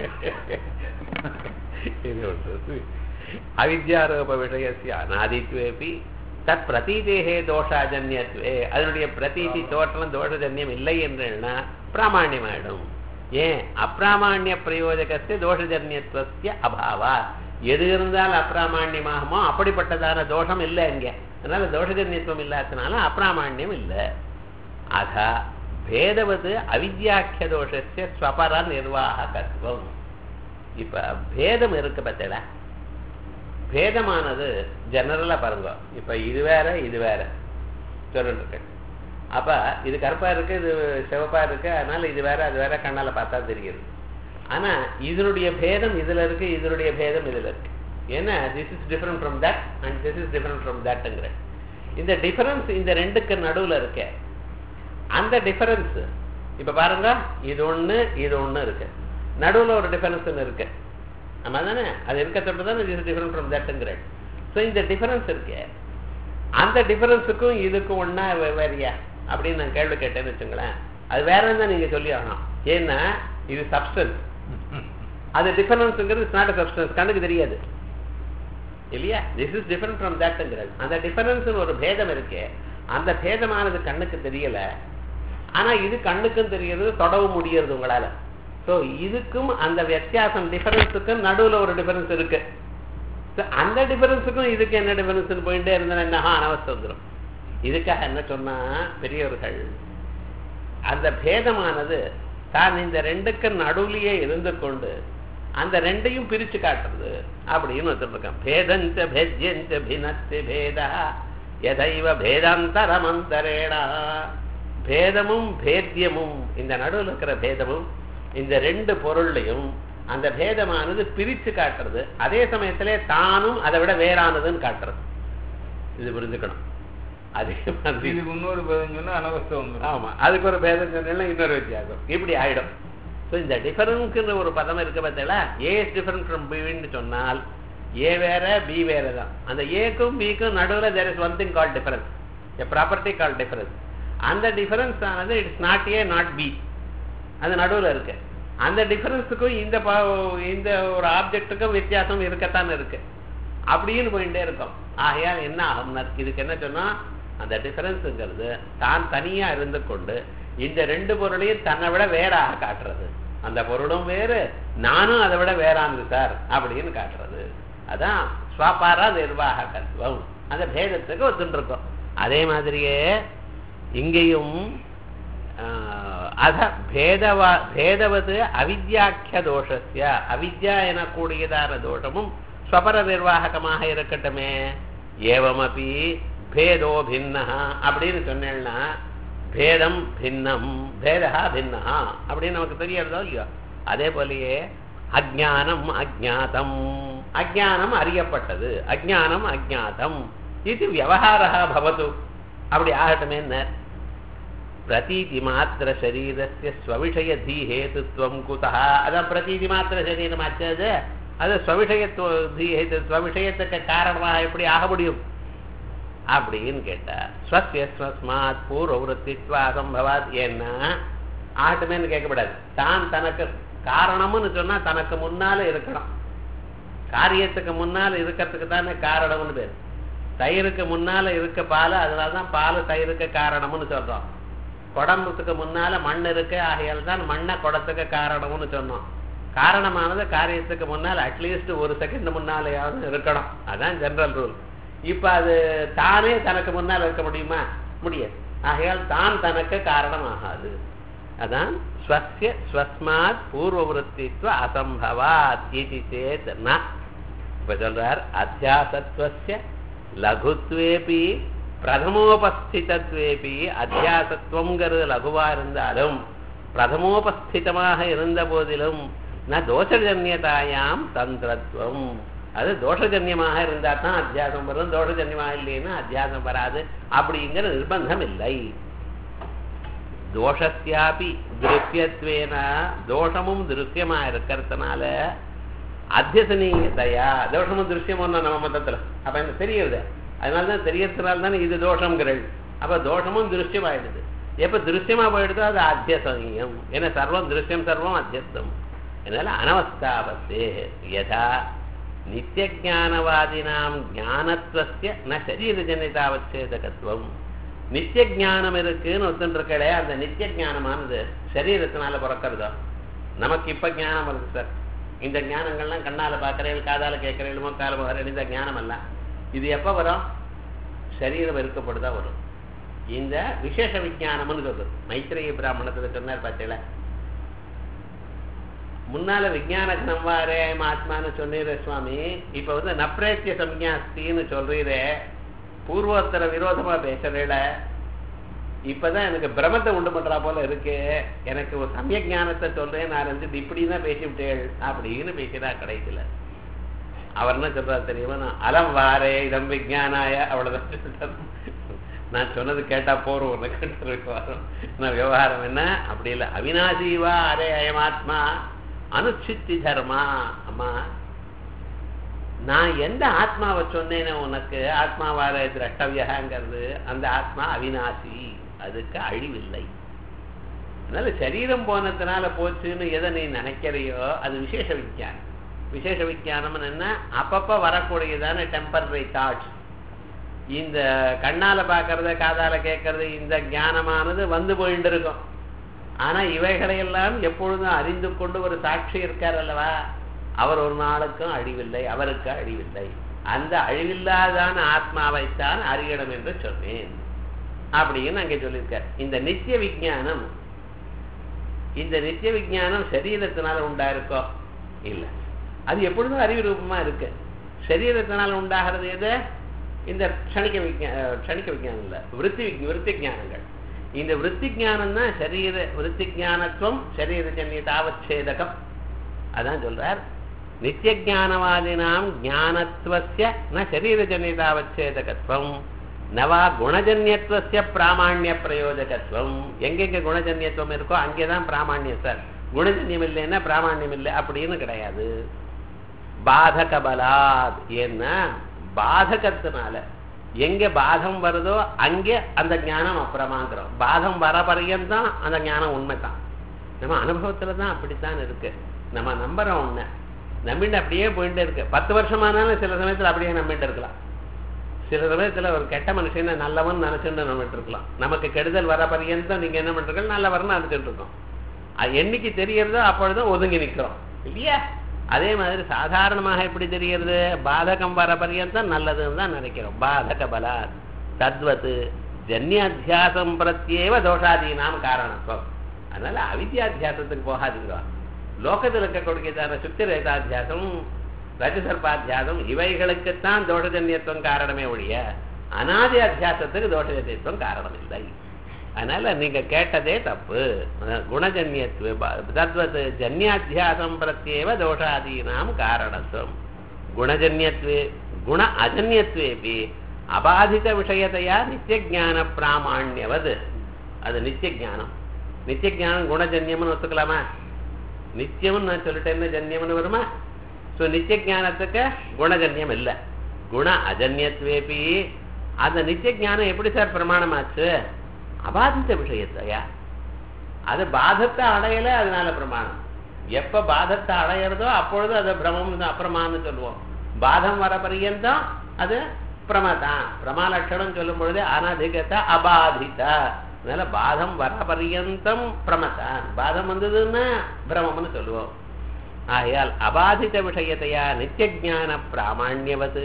இது ஒன்று அவித்யாரோப விஷயசிய அநாதித்வேபி தத் பிரதீதேகே தோஷாஜன்யத்வே அதனுடைய பிரதீதி தோற்றம் தோஷஜன்யம் இல்லை என்றா பிராமாண்யமாயிடும் ஏன் அப்பிராமாண்ய பிரயோஜகஸ்ய தோஷஜன்யத்துவஸ்ய அபாவா எது இருந்தால் அப்பிராமாண்யமாகுமோ அப்படிப்பட்டதான தோஷம் இல்லை இங்க அதனால தோஷஜன்யத்துவம் இல்லாதனால அப்பிராமாண்யம் இல்லை அத பேதவது அவித்யாக்கிய தோஷஸ்ய ஸ்வபர நிர்வாகத்துவம் இப்ப பேதம் இருக்கு பார்த்தீங்களா பேதமானது ஜெனரலா பாருங்க இப்ப இது வேற இது வேற சொல்லிட்டு இருக்கேன் அப்ப இது கருப்பா இருக்கு இது சிவப்பா இருக்கு அதனால இது வேற அது வேற கண்ணால பார்த்தா தெரியுது ஆனா இதனுடைய பேதம் இதுல இருக்கு இதனுடைய பேதம் இதுல இருக்கு ஏன்னா this is different from that and this is different from தட்ங்கிற இந்த டிஃபரன்ஸ் இந்த ரெண்டுக்கு நடுவுல இருக்க அந்த டிஃபரன்ஸ் இப்ப பாருங்க இது ஒண்ணு இது ஒண்ணு இருக்கு நடுவுல ஒரு டிஃபரன்ஸ் இருக்கு நம்ம தானே அது இருக்க தொட்டு தான் இஸ் டிஃபரெண்ட் ஃப்ரம் தட்டுங்கிற ஸோ இந்த டிஃபரன்ஸ் இருக்கு அந்த டிஃபரன்ஸுக்கும் இதுக்கும் ஒன்றா வேறியா அப்படின்னு நான் கேள்வி கேட்டேன்னு வச்சுங்களேன் அது வேற தான் நீங்க சொல்லி ஆகணும் ஏன்னா இது சப்ஸ்டன்ஸ் அது டிஃபரன்ஸுங்கிறது இட்ஸ் நாட் சப்ஸ்டன்ஸ் கண்ணுக்கு தெரியாது இல்லையா திஸ் இஸ் டிஃபரெண்ட் ஃப்ரம் தட்ங்கிறது அந்த டிஃபரன்ஸ்னு ஒரு பேதம் இருக்கு அந்த பேதமானது கண்ணுக்கு தெரியல ஆனா இது கண்ணுக்கும் தெரியறது தொடவும் முடியறது உங்களால ஸோ இதுக்கும் அந்த வித்தியாசம் டிஃபரன்ஸுக்கும் நடுவுல ஒரு டிஃபரன்ஸ் இருக்கு So, அந்த டிஃபரன்ஸுக்கும் இதுக்கு என்ன டிஃபரன்ஸ் போயிட்டே இருந்தா என்ன அனவஸ்தை வந்துடும் இதுக்காக என்ன சொன்னா பெரியவர்கள் அந்த பேதமானது தான் இந்த ரெண்டுக்கு நடுவுலயே இருந்து கொண்டு அந்த ரெண்டையும் பிரிச்சு காட்டுறது அப்படின்னு வச்சுருக்கேன் பேதஞ்ச பேஜ்யஞ்ச பினத்து பேதா எதைவ பேதாந்தரமந்தரேடா பேதமும் பேத்தியமும் இந்த நடுவில் இருக்கிற பேதமும் இந்த ரெண்டு பொருள்லையும் அந்த பேதமானது பிரிச்சு காட்டுறது அதே சமயத்திலே தானும் அதை விட வேறானதுன்னு காட்டுறது இது புரிஞ்சுக்கணும் அதே மாதிரி இதுக்கு இன்னொரு பேதம் சொன்னா அனவஸ்தை வந்துடும் ஆமா அதுக்கு ஒரு பேதம் சொன்னா இன்னொரு வித்தியாசம் இப்படி ஆயிடும் ஸோ இந்த டிஃபரன்ஸ்ங்கிற ஒரு பதம் இருக்க பார்த்தீங்களா ஏ இஸ் டிஃபரன்ஸ் ஃப்ரம் பின்னு சொன்னால் ஏ வேற பி வேற தான் அந்த ஏக்கும் பிக்கும் நடுவில் there is one thing call difference a property call difference அந்த டிஃபரன்ஸ் ஆனது it's not A not B அது நடுவில் இருக்கு அந்த டிஃபரன்ஸுக்கும் இந்த ப- இந்த ஒரு ஆப்ஜெக்ட்டுக்கும் வித்தியாசம் இருக்கத்தான் இருக்கு அப்படின்னு போயிட்டே இருக்கும் ஆகையால் என்ன ஆகும்னா இதுக்கு என்ன சொன்னா அந்த டிஃபரன்ஸுங்கிறது தான் தனியா இருந்து கொண்டு இந்த ரெண்டு பொருளையும் தன்னை விட வேறாக காட்டுறது அந்த பொருளும் வேறு நானும் அதை விட வேறானது சார் அப்படின்னு காட்டுறது அதான் ஸ்வாபாரா நிர்வாக கத்துவம் அந்த பேதத்துக்கு ஒத்துட்டு இருக்கோம் அதே மாதிரியே இங்கேயும் ஆஹ், அத பேதவா பேதவது அவித்யாக்கிய தோஷஸ்ய அவித்யா எனக்கூடியதான தோஷமும் ஸ்வபர நிர்வாகமாக இருக்கட்டுமே ஏவமபி பேதோ பின்னா அப்படின்னு சொன்னேன்னா பேதம் பின்னம் பேதா பின்னா அப்படின்னு நமக்கு தெரியறதோ இல்லையோ அதே போலயே அஜானம் அஜாத்தம் அஜானம் அறியப்பட்டது அஜானம் அஜாத்தம் இது விவகாரா பவது அப்படி ஆகட்டுமே என்ன பிரதீதி மாத்திர சரீரஸ்ய ஸ்வவிஷய தீஹேதுத்வம் குதா அதான் பிரதீதி மாத்திர சரீரம் ஆச்சது அது ஸ்வவிஷயத்துவ தீஹேது ஸ்வவிஷயத்துக்கு காரணமாக எப்படி ஆக முடியும் அப்படின்னு கேட்டா ஸ்வஸ்ய ஸ்வஸ்மாத் பூர்வவருத்தித்வா அசம்பவாத் ஏன்னா ஆகட்டுமேன்னு கேட்கக்கூடாது தான் தனக்கு காரணம்னு சொன்னா தனக்கு முன்னால இருக்கணும் காரியத்துக்கு முன்னால இருக்கிறதுக்கு தானே காரணம்னு பேர் தயிருக்கு முன்னால இருக்க பால் அதனால தான் பால் தயிருக்கு காரணம்னு சொல்றோம் குடம்புக்கு முன்னால மண் இருக்கு ஆகையால் தான் மண்ணை குடத்துக்கு காரணம்னு சொன்னோம் காரணமானது காரியத்துக்கு முன்னால் அட்லீஸ்ட் ஒரு செகண்ட் முன்னாலேயாவது இருக்கணும் அதான் ஜெனரல் ரூல் இப்ப அது தானே தனக்கு முன்னால் இருக்க முடியுமா முடியாது ஆகையால் தான் தனக்கு காரணம் ஆகாது அதான் ஸ்வஸ்ய ஸ்வஸ்மாத் பூர்வவருத்தித்வ அசம்பவாத் இது சேத் ந இப்ப சொல்றார் அத்தியாசத்வஸ்ய லகுத்வேபி பிரதமோபஸ்திதத்வேபி அத்தியாசத்துவங்கிறது லகுவா இருந்தாலும் பிரதமோபஸ்திதமாக இருந்த போதிலும் ந தோஷஜன்யதாயாம் தந்திரத்துவம் அது தோஷஜன்யமாக இருந்தா தான் அத்தியாசம் வரும் தோஷஜன்யமாக இல்லைன்னா அத்தியாசம் வராது அப்படிங்கிற நிர்பந்தம் இல்லை தோஷஸ்யாபி திருஷ்யத்வேன தோஷமும் திருஷ்யமா இருக்கிறதுனால அத்தியசனீயதையா தோஷமும் திருஷ்யமும் நம்ம மதத்துல அப்ப எனக்கு தெரியுது அதனாலதான் தெரியறதுனால தானே இது தோஷங்கிறது அப்ப தோஷமும் திருஷ்யமாயிடுது எப்ப திருஷ்யமா போயிடுதோ அது அத்தியசனீயம் ஏன்னா சர்வம் திருஷ்யம் சர்வம் அத்தியஸ்தம் அதனால அனவஸ்தாபத்தே யதா நித்தியஜானவாதினாம் ஞானத்துவசிய ந சரீரஜனிதாவச்சேதகத்துவம் நித்திய ஞானம் இருக்குன்னு ஒத்துருக்கலே அந்த நித்திய ஞானமானது சரீரத்தினால பிறக்கிறதோ நமக்கு இப்ப ஞானம் வருது சார் இந்த ஞானங்கள்லாம் கண்ணால பார்க்கறேன் காதால கேட்கறேன் மூக்கால போகிறேன் இந்த ஞானம் எல்லாம் இது எப்ப வரும் சரீரம் இருக்கப்படுதா வரும் இந்த விசேஷ விஜானம்னு சொல்றது மைத்திரேய பிராமணத்துல சொன்னார் பார்த்தீங்களா முன்னால விஜயான கணம்வாரே ஆத்மான்னு சொன்னீரே சுவாமி இப்ப வந்து நப்ரேத்திய சம்யாஸ்தின்னு சொல்றீரே பூர்வோத்தர விரோதமா பேசுறேல இப்பதான் எனக்கு பிரமத்தை உண்டு பண்றா போல இருக்கு எனக்கு ஒரு சமய ஞானத்தை சொல்றேன் நான் வந்து இப்படிதான் பேசிவிட்டேள் அப்படின்னு பேசினா கடைசியில அவர் என்ன சொல்றாரு தெரியுமா நான் அலம் வாரே இதம் விஜயானாய அவ்வளவுதான் சொல்றாரு. நான் சொன்னது கேட்டா போறோம் உனக்கு வரும் நான் விவகாரம் என்ன அப்படி இல்லை அவினாசீவா அரே அயமாத்மா அனுச்சித்தி தர்மா அம்மா நான் எந்த ஆத்மாவை சொன்னேனோ உனக்கு ஆத்மாவார திரஷ்டவியங்கிறது அந்த ஆத்மா அவிநாசி அதுக்கு அழிவில்லை அதனால சரீரம் போனதுனால போச்சுன்னு எதை நீ நினைக்கிறையோ அது விசேஷ விஞ்ஞானம் விசேஷ விஞ்ஞானம்னு என்ன அப்பப்ப வரக்கூடியதான டெம்பரரி தாட்ஸ் இந்த கண்ணால பார்க்கறது காதால கேட்கறது இந்த ஞானமானது வந்து போயிட்டு இருக்கும் ஆனா இவைகளையெல்லாம் எப்பொழுதும் அறிந்து கொண்டு ஒரு சாட்சி இருக்கார் அல்லவா அவர் ஒரு நாளுக்கும் அழிவில்லை அவருக்கு அழிவில்லை அந்த அழிவில்லாதான ஆத்மாவைத்தான் அறியணும் என்று சொன்னேன் அப்படின்னு அங்கே சொல்லியிருக்கார் இந்த நித்திய விஞ்ஞானம் இந்த நித்திய விஞ்ஞானம் சரீரத்தினால உண்டா இருக்கோ இல்ல அது எப்பொழுதும் அறிவு ரூபமா இருக்கு சரீரத்தினால உண்டாகிறது எது இந்த க்ஷணிக்க விஞ்ஞா க்ஷணிக்க விஞ்ஞானம் இல்ல விருத்தி விஞ்- விருத்தி ஞானங்கள் இந்த விருத்தி ஞானம் தான் சரீர விருத்தி ஞானத்துவம் சரீர ஜன்யதாவச்சேதகம் அதான் சொல்றார் நித்திய ஜானவாதினாம் ஞானத்துவசிய ந சரீர ஜன்யதாவச்சேதகத்துவம் நவா குணஜன்யத்துவசிய பிராமாண்ய பிரயோஜகத்துவம் எங்கெங்க குணஜன்யத்துவம் இருக்கோ அங்கேதான் பிராமாண்யம் சார் குணஜன்யம் இல்லைன்னா பிராமாண்யம் இல்லை அப்படின்னு கிடையாது பாதக பலாத் ஏன்னா பாதகத்தினால எங்க பாதம் வருதோ அங்கே அந்த ஞானம் அப்புறமாங்கிறோம் பாதம் வர பர்யந்தம் அந்த ஞானம் உண்மைதான் நம்ம அனுபவத்துல தான் அப்படித்தான் இருக்கு நம்ம நம்புறோம் உன்னை நம்பிட்டு அப்படியே போயிட்டே இருக்கு பத்து வருஷமானாலும் சில சமயத்துல அப்படியே நம்பிட்டு இருக்கலாம் சில சமயத்துல ஒரு கெட்ட மனுஷனை நல்லவன் நினைச்சுட்டு நம்பிட்டு இருக்கலாம் நமக்கு கெடுதல் வர பர்யந்தம் நீங்க என்ன பண்றீங்க நல்லவர்னு நினைச்சிட்டு இருக்கோம் அது என்னைக்கு தெரியறதோ அப்பொழுதும் ஒதுங்கி நிக்கிறோம் இல்லையா அதே மாதிரி சாதாரணமாக எப்படி தெரிகிறது பாதகம் வர பர்யந்தம் நல்லதுன்னு தான் நினைக்கிறோம் பாதக பலாத் தத்வத் ஜன்யாத்தியாசம் பிரத்யேவ தோஷாதீனாம் காரணத்துவம் அதனால அவித்யாத்தியாசத்துக்கு போகாதீங்க லோகத்தில் இருக்கக்கூடியதான சுத்திரேதாத்தியாசம் ரஜசர்பாத்தியாசம் இவைகளுக்குத்தான் தோஷஜன்யத்துவம் காரணமே ஒழிய அனாதி அத்தியாசத்துக்கு தோஷஜன்யத்துவம் காரணம் இல்லை அதனால நீங்க கேட்டதே தப்பு குணஜன்யத்துவ தத்வத் ஜன்யாத்தியாசம் பிரத்யேவ தோஷாதீனாம் காரணத்துவம் குணஜன்யத்வே குண அஜன்யத்வேபி அபாதித விஷயத்தையா நித்திய ஜான பிராமாண்யவது அது நித்திய ஜானம் நித்திய ஜானம் குணஜன்யம்னு ஒத்துக்கலாமா நித்தியம்னு நான் சொல்லிட்டேன்னு ஜன்யம்னு வருமா ஸோ நித்திய ஜானத்துக்கு குணஜன்யம் இல்லை குண அஜன்யத்வேபி அந்த நித்திய ஜானம் எப்படி சார் பிரமாணமாச்சு அபாதித்த விஷயத்தையா அது பாதத்தை அடையல அதனால பிரமாணம் எப்ப பாதத்தை அடையிறதோ அப்பொழுது அது பிரமம் அப்பிரமான்னு சொல்லுவோம் பாதம் வர பரியந்தம் அது பிரமதான் பிரமாலட்சணம் சொல்லும் பொழுது அனதிகத அபாதித அதனால பாதம் வர பரியந்தம் பிரமதான் பாதம் வந்ததுன்னா பிரமம்னு சொல்லுவோம் ஆகையால் அபாதித விஷயத்தையா நித்திய ஜான பிராமாண்யவது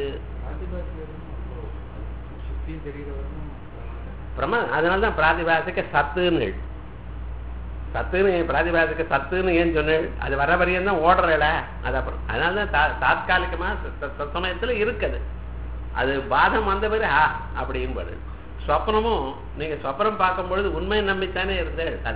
சுத்தியும் தெரியறவரும் பிரம அதனால தான் பிராதிபாசிக்க சத்துன்னு சத்துன்னு பிராதிபாசிக்க சத்துன்னு ஏன் சொன்னேன் அது வர வரையும் தான் ஓடுறல அது அப்புறம் அதனால தான் தா தாத்காலிகமா ச- ச- ச- சமயத்துல இருக்குது அது பாதம் வந்த பிறகு ஆ அப்படின்னு வருது சொப்னமும் நீங்க சொப்னம் பார்க்கும் பொழுது உண்மை நம்பித்தானே இருந்தேன் அது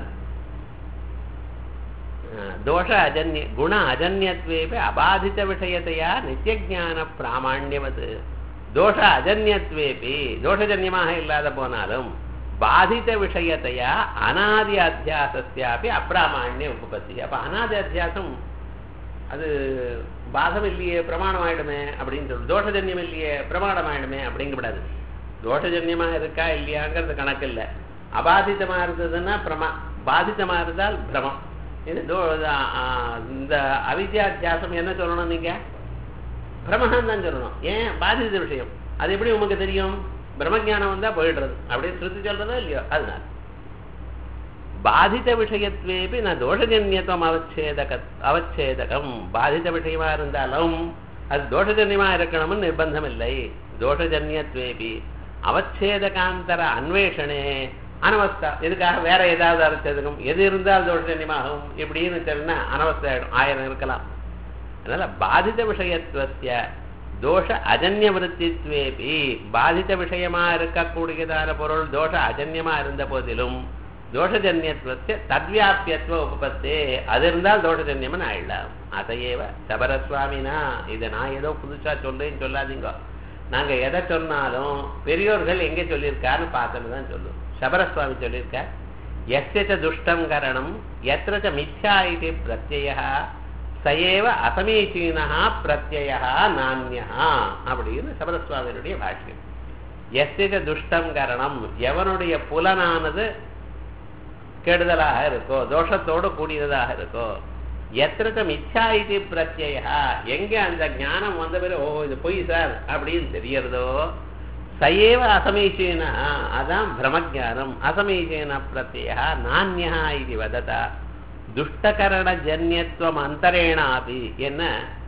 தோஷ அஜன்ய குண அஜன்யத்வேபி அபாதித விஷயத்தையா நித்தியஜான பிராமாண்யவது தோஷ அஜன்யத்வேபி தோஷஜன்யமாக இல்லாத போனாலும் பாதித விஷயத்தையா அனாதி அத்தியாசத்தியாபி அப்பிராமாண்ய உபபத்தி அப்ப அனாதி அத்தியாசம் அது பாதம் இல்லையே பிரமாணம் ஆயிடுமே அப்படின்னு சொல்லு தோஷஜன்யம் இல்லையே பிரமாணம் ஆயிடுமே அப்படிங்கக்கூடாது தோஷஜன்யமா இருக்கா இல்லையாங்கிறது கணக்கு இல்லை அபாதிதமா இருந்ததுன்னா பிரமா பாதிதமா இருந்தால் பிரமம் இது தோ ஆ, ஆ, இந்த அவித்யாத்தியாசம் என்ன சொல்லணும் நீங்க பிரம்மஹான் தான் சொல்லணும் ஏன் பாதித்த விஷயம் அது எப்படி உமக்கு தெரியும் பிரம்மஜானம் வந்தா போயிடுறது அப்படின்னு ஸ்ருதி சொல்றதோ இல்லையோ அதனால பாதித விஷயத்வேபி நான் தோஷஜன்யத்துவம் அவச்சேதக அவச்சேதகம் பாதித விஷயமா இருந்தாலும் அது தோஷஜன்யமா இருக்கணும்னு நிர்பந்தம் இல்லை தோஷஜன்யத்வேபி அவச்சேதகாந்தர அன்வேஷணே அனவஸ்தா இதுக்காக வேற ஏதாவது அரைச்சதுக்கும் எது இருந்தால் தோஷஜன்யமாகும் இப்படின்னு சொன்னா அனவஸ்தை ஆயிடும் ஆயிரம் இருக்கலாம் அதனால பாதித விஷயத்துவசிய தோஷ அஜன்ய விருத்தித்வேபி பாதித விஷயமா இருக்கக்கூடியதான பொருள் தோஷ அஜன்யமா இருந்த போதிலும் தோஷஜன்யத்துவத்தை தத்வியாபியத்துவ உபபத்தே அது இருந்தால் தோஷஜன்யம்னு ஆயிடலாம் அதையேவ சபரசுவாமினா இதை நான் ஏதோ புதுசா சொல்றேன்னு சொல்லாதீங்க நாங்க எதை சொன்னாலும் பெரியோர்கள் எங்க சொல்லியிருக்கான்னு பார்த்துட்டு தான் சொல்லுவோம் சபரசுவாமி சொல்லியிருக்கார் எஸ்ய துஷ்டம் கரணம் எத்திர ச மித்யா இது பிரத்யய சயேவ அசமீச்சீனா பிரத்யா நானியா அப்படின்னு சபரசுவாமியினுடைய பாஷ்யம் எஸ்திக துஷ்டம் கரணம் எவனுடைய புலனானது கெடுதலாக இருக்கோ தோஷத்தோடு கூடியதாக இருக்கோ எத்திரத்தம் இச்சா இது பிரத்யா எங்க அந்த ஞானம் வந்த பிறகு ஓ இது பொய் சார் அப்படின்னு தெரியறதோ சயேவ அசமீச்சீனா அதான் பிரமஜானம் அசமீச்சீன பிரத்யா நானியா இது வததா துஷ்டகரண ஜன்யத்துவம் அந்தரேனாபி என்ன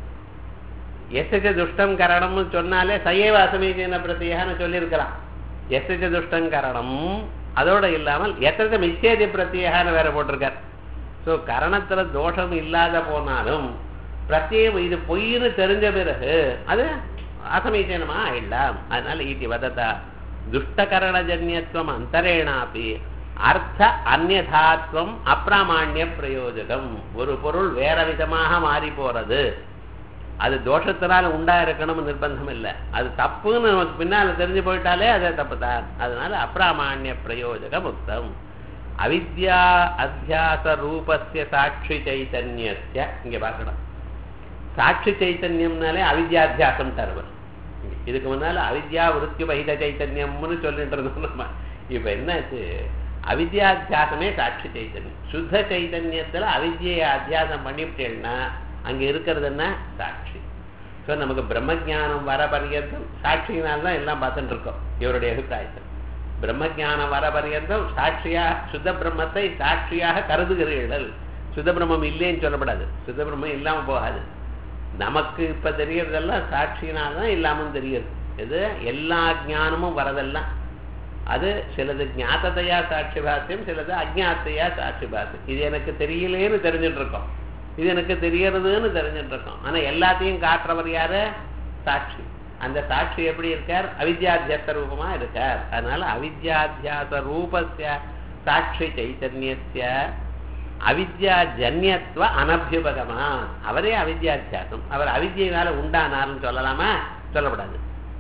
எஸ்எச்ச துஷ்டம் கரணம்னு சொன்னாலே சயேவ அசமீச்சீன பிரத்யான்னு சொல்லியிருக்கலாம் எஸ்எச்ச துஷ்டம் கரணம் அதோட இல்லாமல் எத்தனை மிச்சேதி பிரத்யேகான்னு வேற போட்டிருக்கார் ஸோ கரணத்துல தோஷம் இல்லாத போனாலும் பிரத்யேகம் இது பொய்ன்னு தெரிஞ்ச பிறகு அது அசமீச்சனமா ஆயிடலாம் அதனால ஈட்டி வததா துஷ்டகரணஜன்யத்துவம் அந்தரேனாப்பி அர்த்த அந்நதாத்வம் அப்பிராமான்ய பிரயோஜகம் ஒரு பொருள் வேற விதமாக மாறி போறது அது தோஷத்தினால உண்டா இருக்கணும்னு நிர்பந்தம் இல்லை அது தப்புன்னு நமக்கு பின்னால தெரிஞ்சு போயிட்டாலே அது தப்பு தான் அதனால அப்பிராமான்ய பிரயோஜக முக்தம் அவித்யா அத்தியாச ரூபஸ்ய சாட்சி சைத்தன்யஸ்ய இங்க பார்க்கணும் சாட்சி சைத்தன்யம்னாலே அவித்யாத்தியாசம் தருவர் இதுக்கு முன்னால அவித்யா விருத்தி வகித சைத்தன்யம்னு சொல்லிட்டு இருந்தோம் நம்ம இப்ப என்னாச்சு அவித்யாத்தியாசமே சாட்சி சைத்தன்யம் சுத்த சைத்தன்யத்துல அவித்யை அத்தியாசம் பண்ணிவிட்டேன்னா அங்க இருக்கிறது என்ன சாட்சி ஸோ நமக்கு பிரம்மஜானம் வர பரியந்தம் சாட்சியினால்தான் எல்லாம் பார்த்துட்டு இருக்கோம் இவருடைய அபிப்பிராயத்தில் பிரம்மஜானம் வர பரியந்தம் சாட்சியா சுத்த பிரம்மத்தை சாட்சியாக கருதுகிறீர்கள் சுத்த பிரம்மம் இல்லைன்னு சொல்லப்படாது சுத்த பிரம்மம் இல்லாம போகாது நமக்கு இப்ப தெரியறதெல்லாம் சாட்சியினால்தான் இல்லாமல் தெரியுது இது எல்லா ஞானமும் வரதெல்லாம் அது சிலது ஞாத்ததையா சாட்சி பாத்தியம் சிலது அஜாத்தையா சாட்சி பாத்தியம் இது எனக்கு தெரியலேன்னு தெரிஞ்சுட்டு இருக்கோம் இது எனக்கு தெரியறதுன்னு தெரிஞ்சுட்டு இருக்கோம் ஆனா எல்லாத்தையும் காட்டுறவர் யாரு சாட்சி அந்த சாட்சி எப்படி இருக்கார் அவித்யாத்தியாச ரூபமா இருக்கார் அதனால அவித்யாத்தியாச ரூபஸ்ய சாட்சி சைத்தன்யஸ்ய அவித்யா ஜன்யத்துவ அனபியுபகமா அவரே அவித்யாத்தியாசம் அவர் அவித்யினால உண்டானார்னு சொல்லலாமா சொல்லப்படாது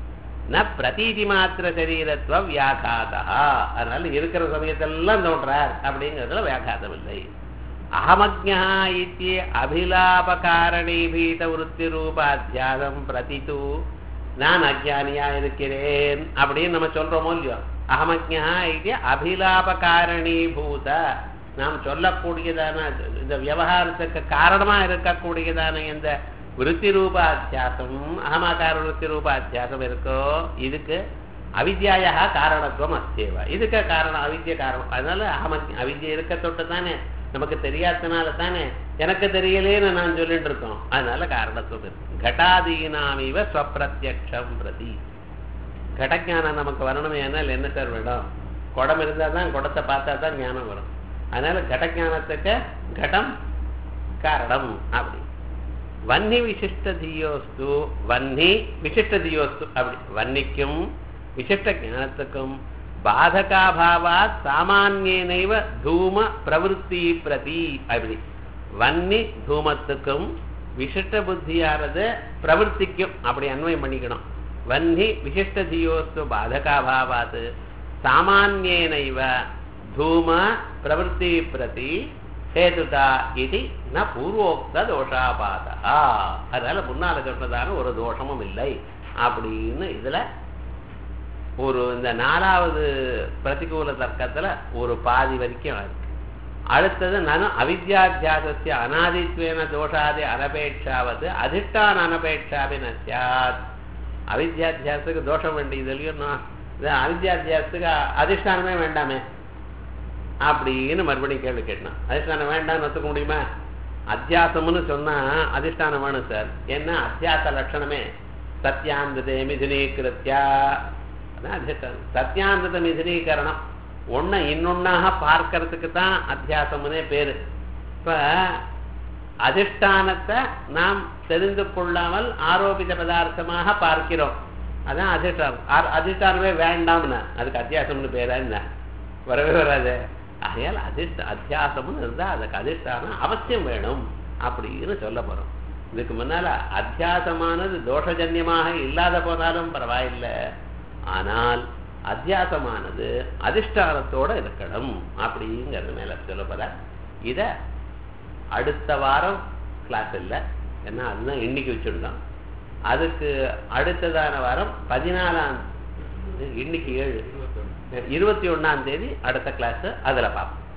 ந பிரதீதி மாத்திர சரீரத்துவ வியாகாதா அதனால இருக்கிற சமயத்தெல்லாம் தோன்றார் அப்படிங்கிறதுல வியாகாதம் இல்லை அகமஜா இத்திய அபிலாபகாரணீபீத விருத்தி ரூபாத்தியாசம் பிரதித்து நான் அஜானியா இருக்கிறேன் அப்படின்னு நம்ம சொல்றோமோ இல்லையோ அகமஜா இது அபிலாபகாரணீபூத நாம் சொல்லக்கூடியதான இந்த விவகாரத்துக்கு காரணமா இருக்கக்கூடியதான இந்த விருத்தி ரூபாத்தியாசம் அகமாக்கார விருத்தி ரூபாத்தியாசம் இருக்கோ இதுக்கு அவித்யாயா காரணத்துவம் அஸ்தேவா இதுக்கு காரணம் அவித்ய காரணம் அதனால அகம அவித்ய இருக்க தொட்டு தானே நமக்கு தெரியாதனால தானே எனக்கு தெரியலேன்னு நான் சொல்லிட்டு இருக்கோம் அதனால காரணத்துவம் இருக்கு கட்டாதீனாமிவ ஸ்வப்பிரத்யக்ஷம் பிரதி கடஜானம் நமக்கு வரணுமே ஆனால் என்ன சார் வேணும் குடம் இருந்தால் தான் குடத்தை பார்த்தா தான் ஞானம் வரும் அதனால கடஜானத்துக்கு கடம் காரணம் அப்படி வன்னி விசிஷ்ட தியோஸ்து வன்னி விசிஷ்ட தியோஸ்து அப்படி வன்னிக்கும் விசிஷ்ட ஞானத்துக்கும் பாதகாபாவா சாமானியனைவ தூம பிரவருத்தி பிரதி அப்படி வன்னி தூமத்துக்கும் விசிஷ்ட புத்தியானது பிரவருத்திக்கும் அப்படி அன்வயம் பண்ணிக்கணும் வன்னி விசிஷ்ட தியோஸ்து பாதகாபாவாது சாமானியனைவ தூம பிரவருத்தி பிரதி ஹேதுதா இது ந பூர்வோக்த தோஷாபாதா அதனால முன்னால சொன்னதான ஒரு தோஷமும் இல்லை அப்படின்னு இதுல ஒரு இந்த நாலாவது பிரதிகூல தர்க்கத்துல ஒரு பாதி வரைக்கும் இருக்கு அடுத்தது நானும் அவித்யாத்தியாசத்திய அனாதித்வேன தோஷாதி அனபேட்சாவது அதிஷ்டான அனபேட்சாபி நசியாத் அவித்யாத்தியாசத்துக்கு தோஷம் வேண்டியது இல்லையோ அவித்யாத்தியாசத்துக்கு அதிஷ்டானமே வேண்டாமே அப்படின்னு மறுபடியும் கேள்வி கேட்டேன் அதிஷ்டானம் வேண்டாம்னு ஒத்துக்க முடியுமா அத்தியாசம்னு சொன்னா அதிஷ்டானம் வேணும் சார் என்ன அத்தியாச லட்சணமே சத்தியாந்ததே மிதுனீகிருத்தியா அதான் அதிஷ்டானம் சத்தியாந்தத மிதுனீகரணம் ஒன்றை இன்னொன்னாக பார்க்கறதுக்கு தான் அத்தியாசம்னே பேரு இப்ப அதிஷ்டானத்தை நாம் தெரிந்து கொள்ளாமல் ஆரோபித பதார்த்தமாக பார்க்கிறோம் அதான் அதிஷ்டானம் அதிஷ்டானமே வேண்டாம்னா அதுக்கு அத்தியாசம்னு பேரா என்ன வரவே வராது ஆகையால் அதிர்ஷ்ட அத்தியாசம்னு இருந்தால் அதுக்கு அதிர்ஷ்டானம் அவசியம் வேணும் அப்படின்னு சொல்ல போறோம் இதுக்கு முன்னால அத்தியாசமானது தோஷஜன்யமாக இல்லாத போனாலும் பரவாயில்லை ஆனால் அத்தியாசமானது அதிஷ்டானத்தோட இருக்கணும் அப்படிங்கிறது மேல சொல்ல போற இத அடுத்த வாரம் கிளாஸ் இல்லை ஏன்னா அதுதான் இன்னைக்கு வச்சுருந்தோம் அதுக்கு அடுத்ததான வாரம் பதினாலாம் இன்னைக்கு ஏழு இருபத்தி ஒண்ணாம் தேதி அடுத்த கிளாஸ் அதில் பார்ப்போம்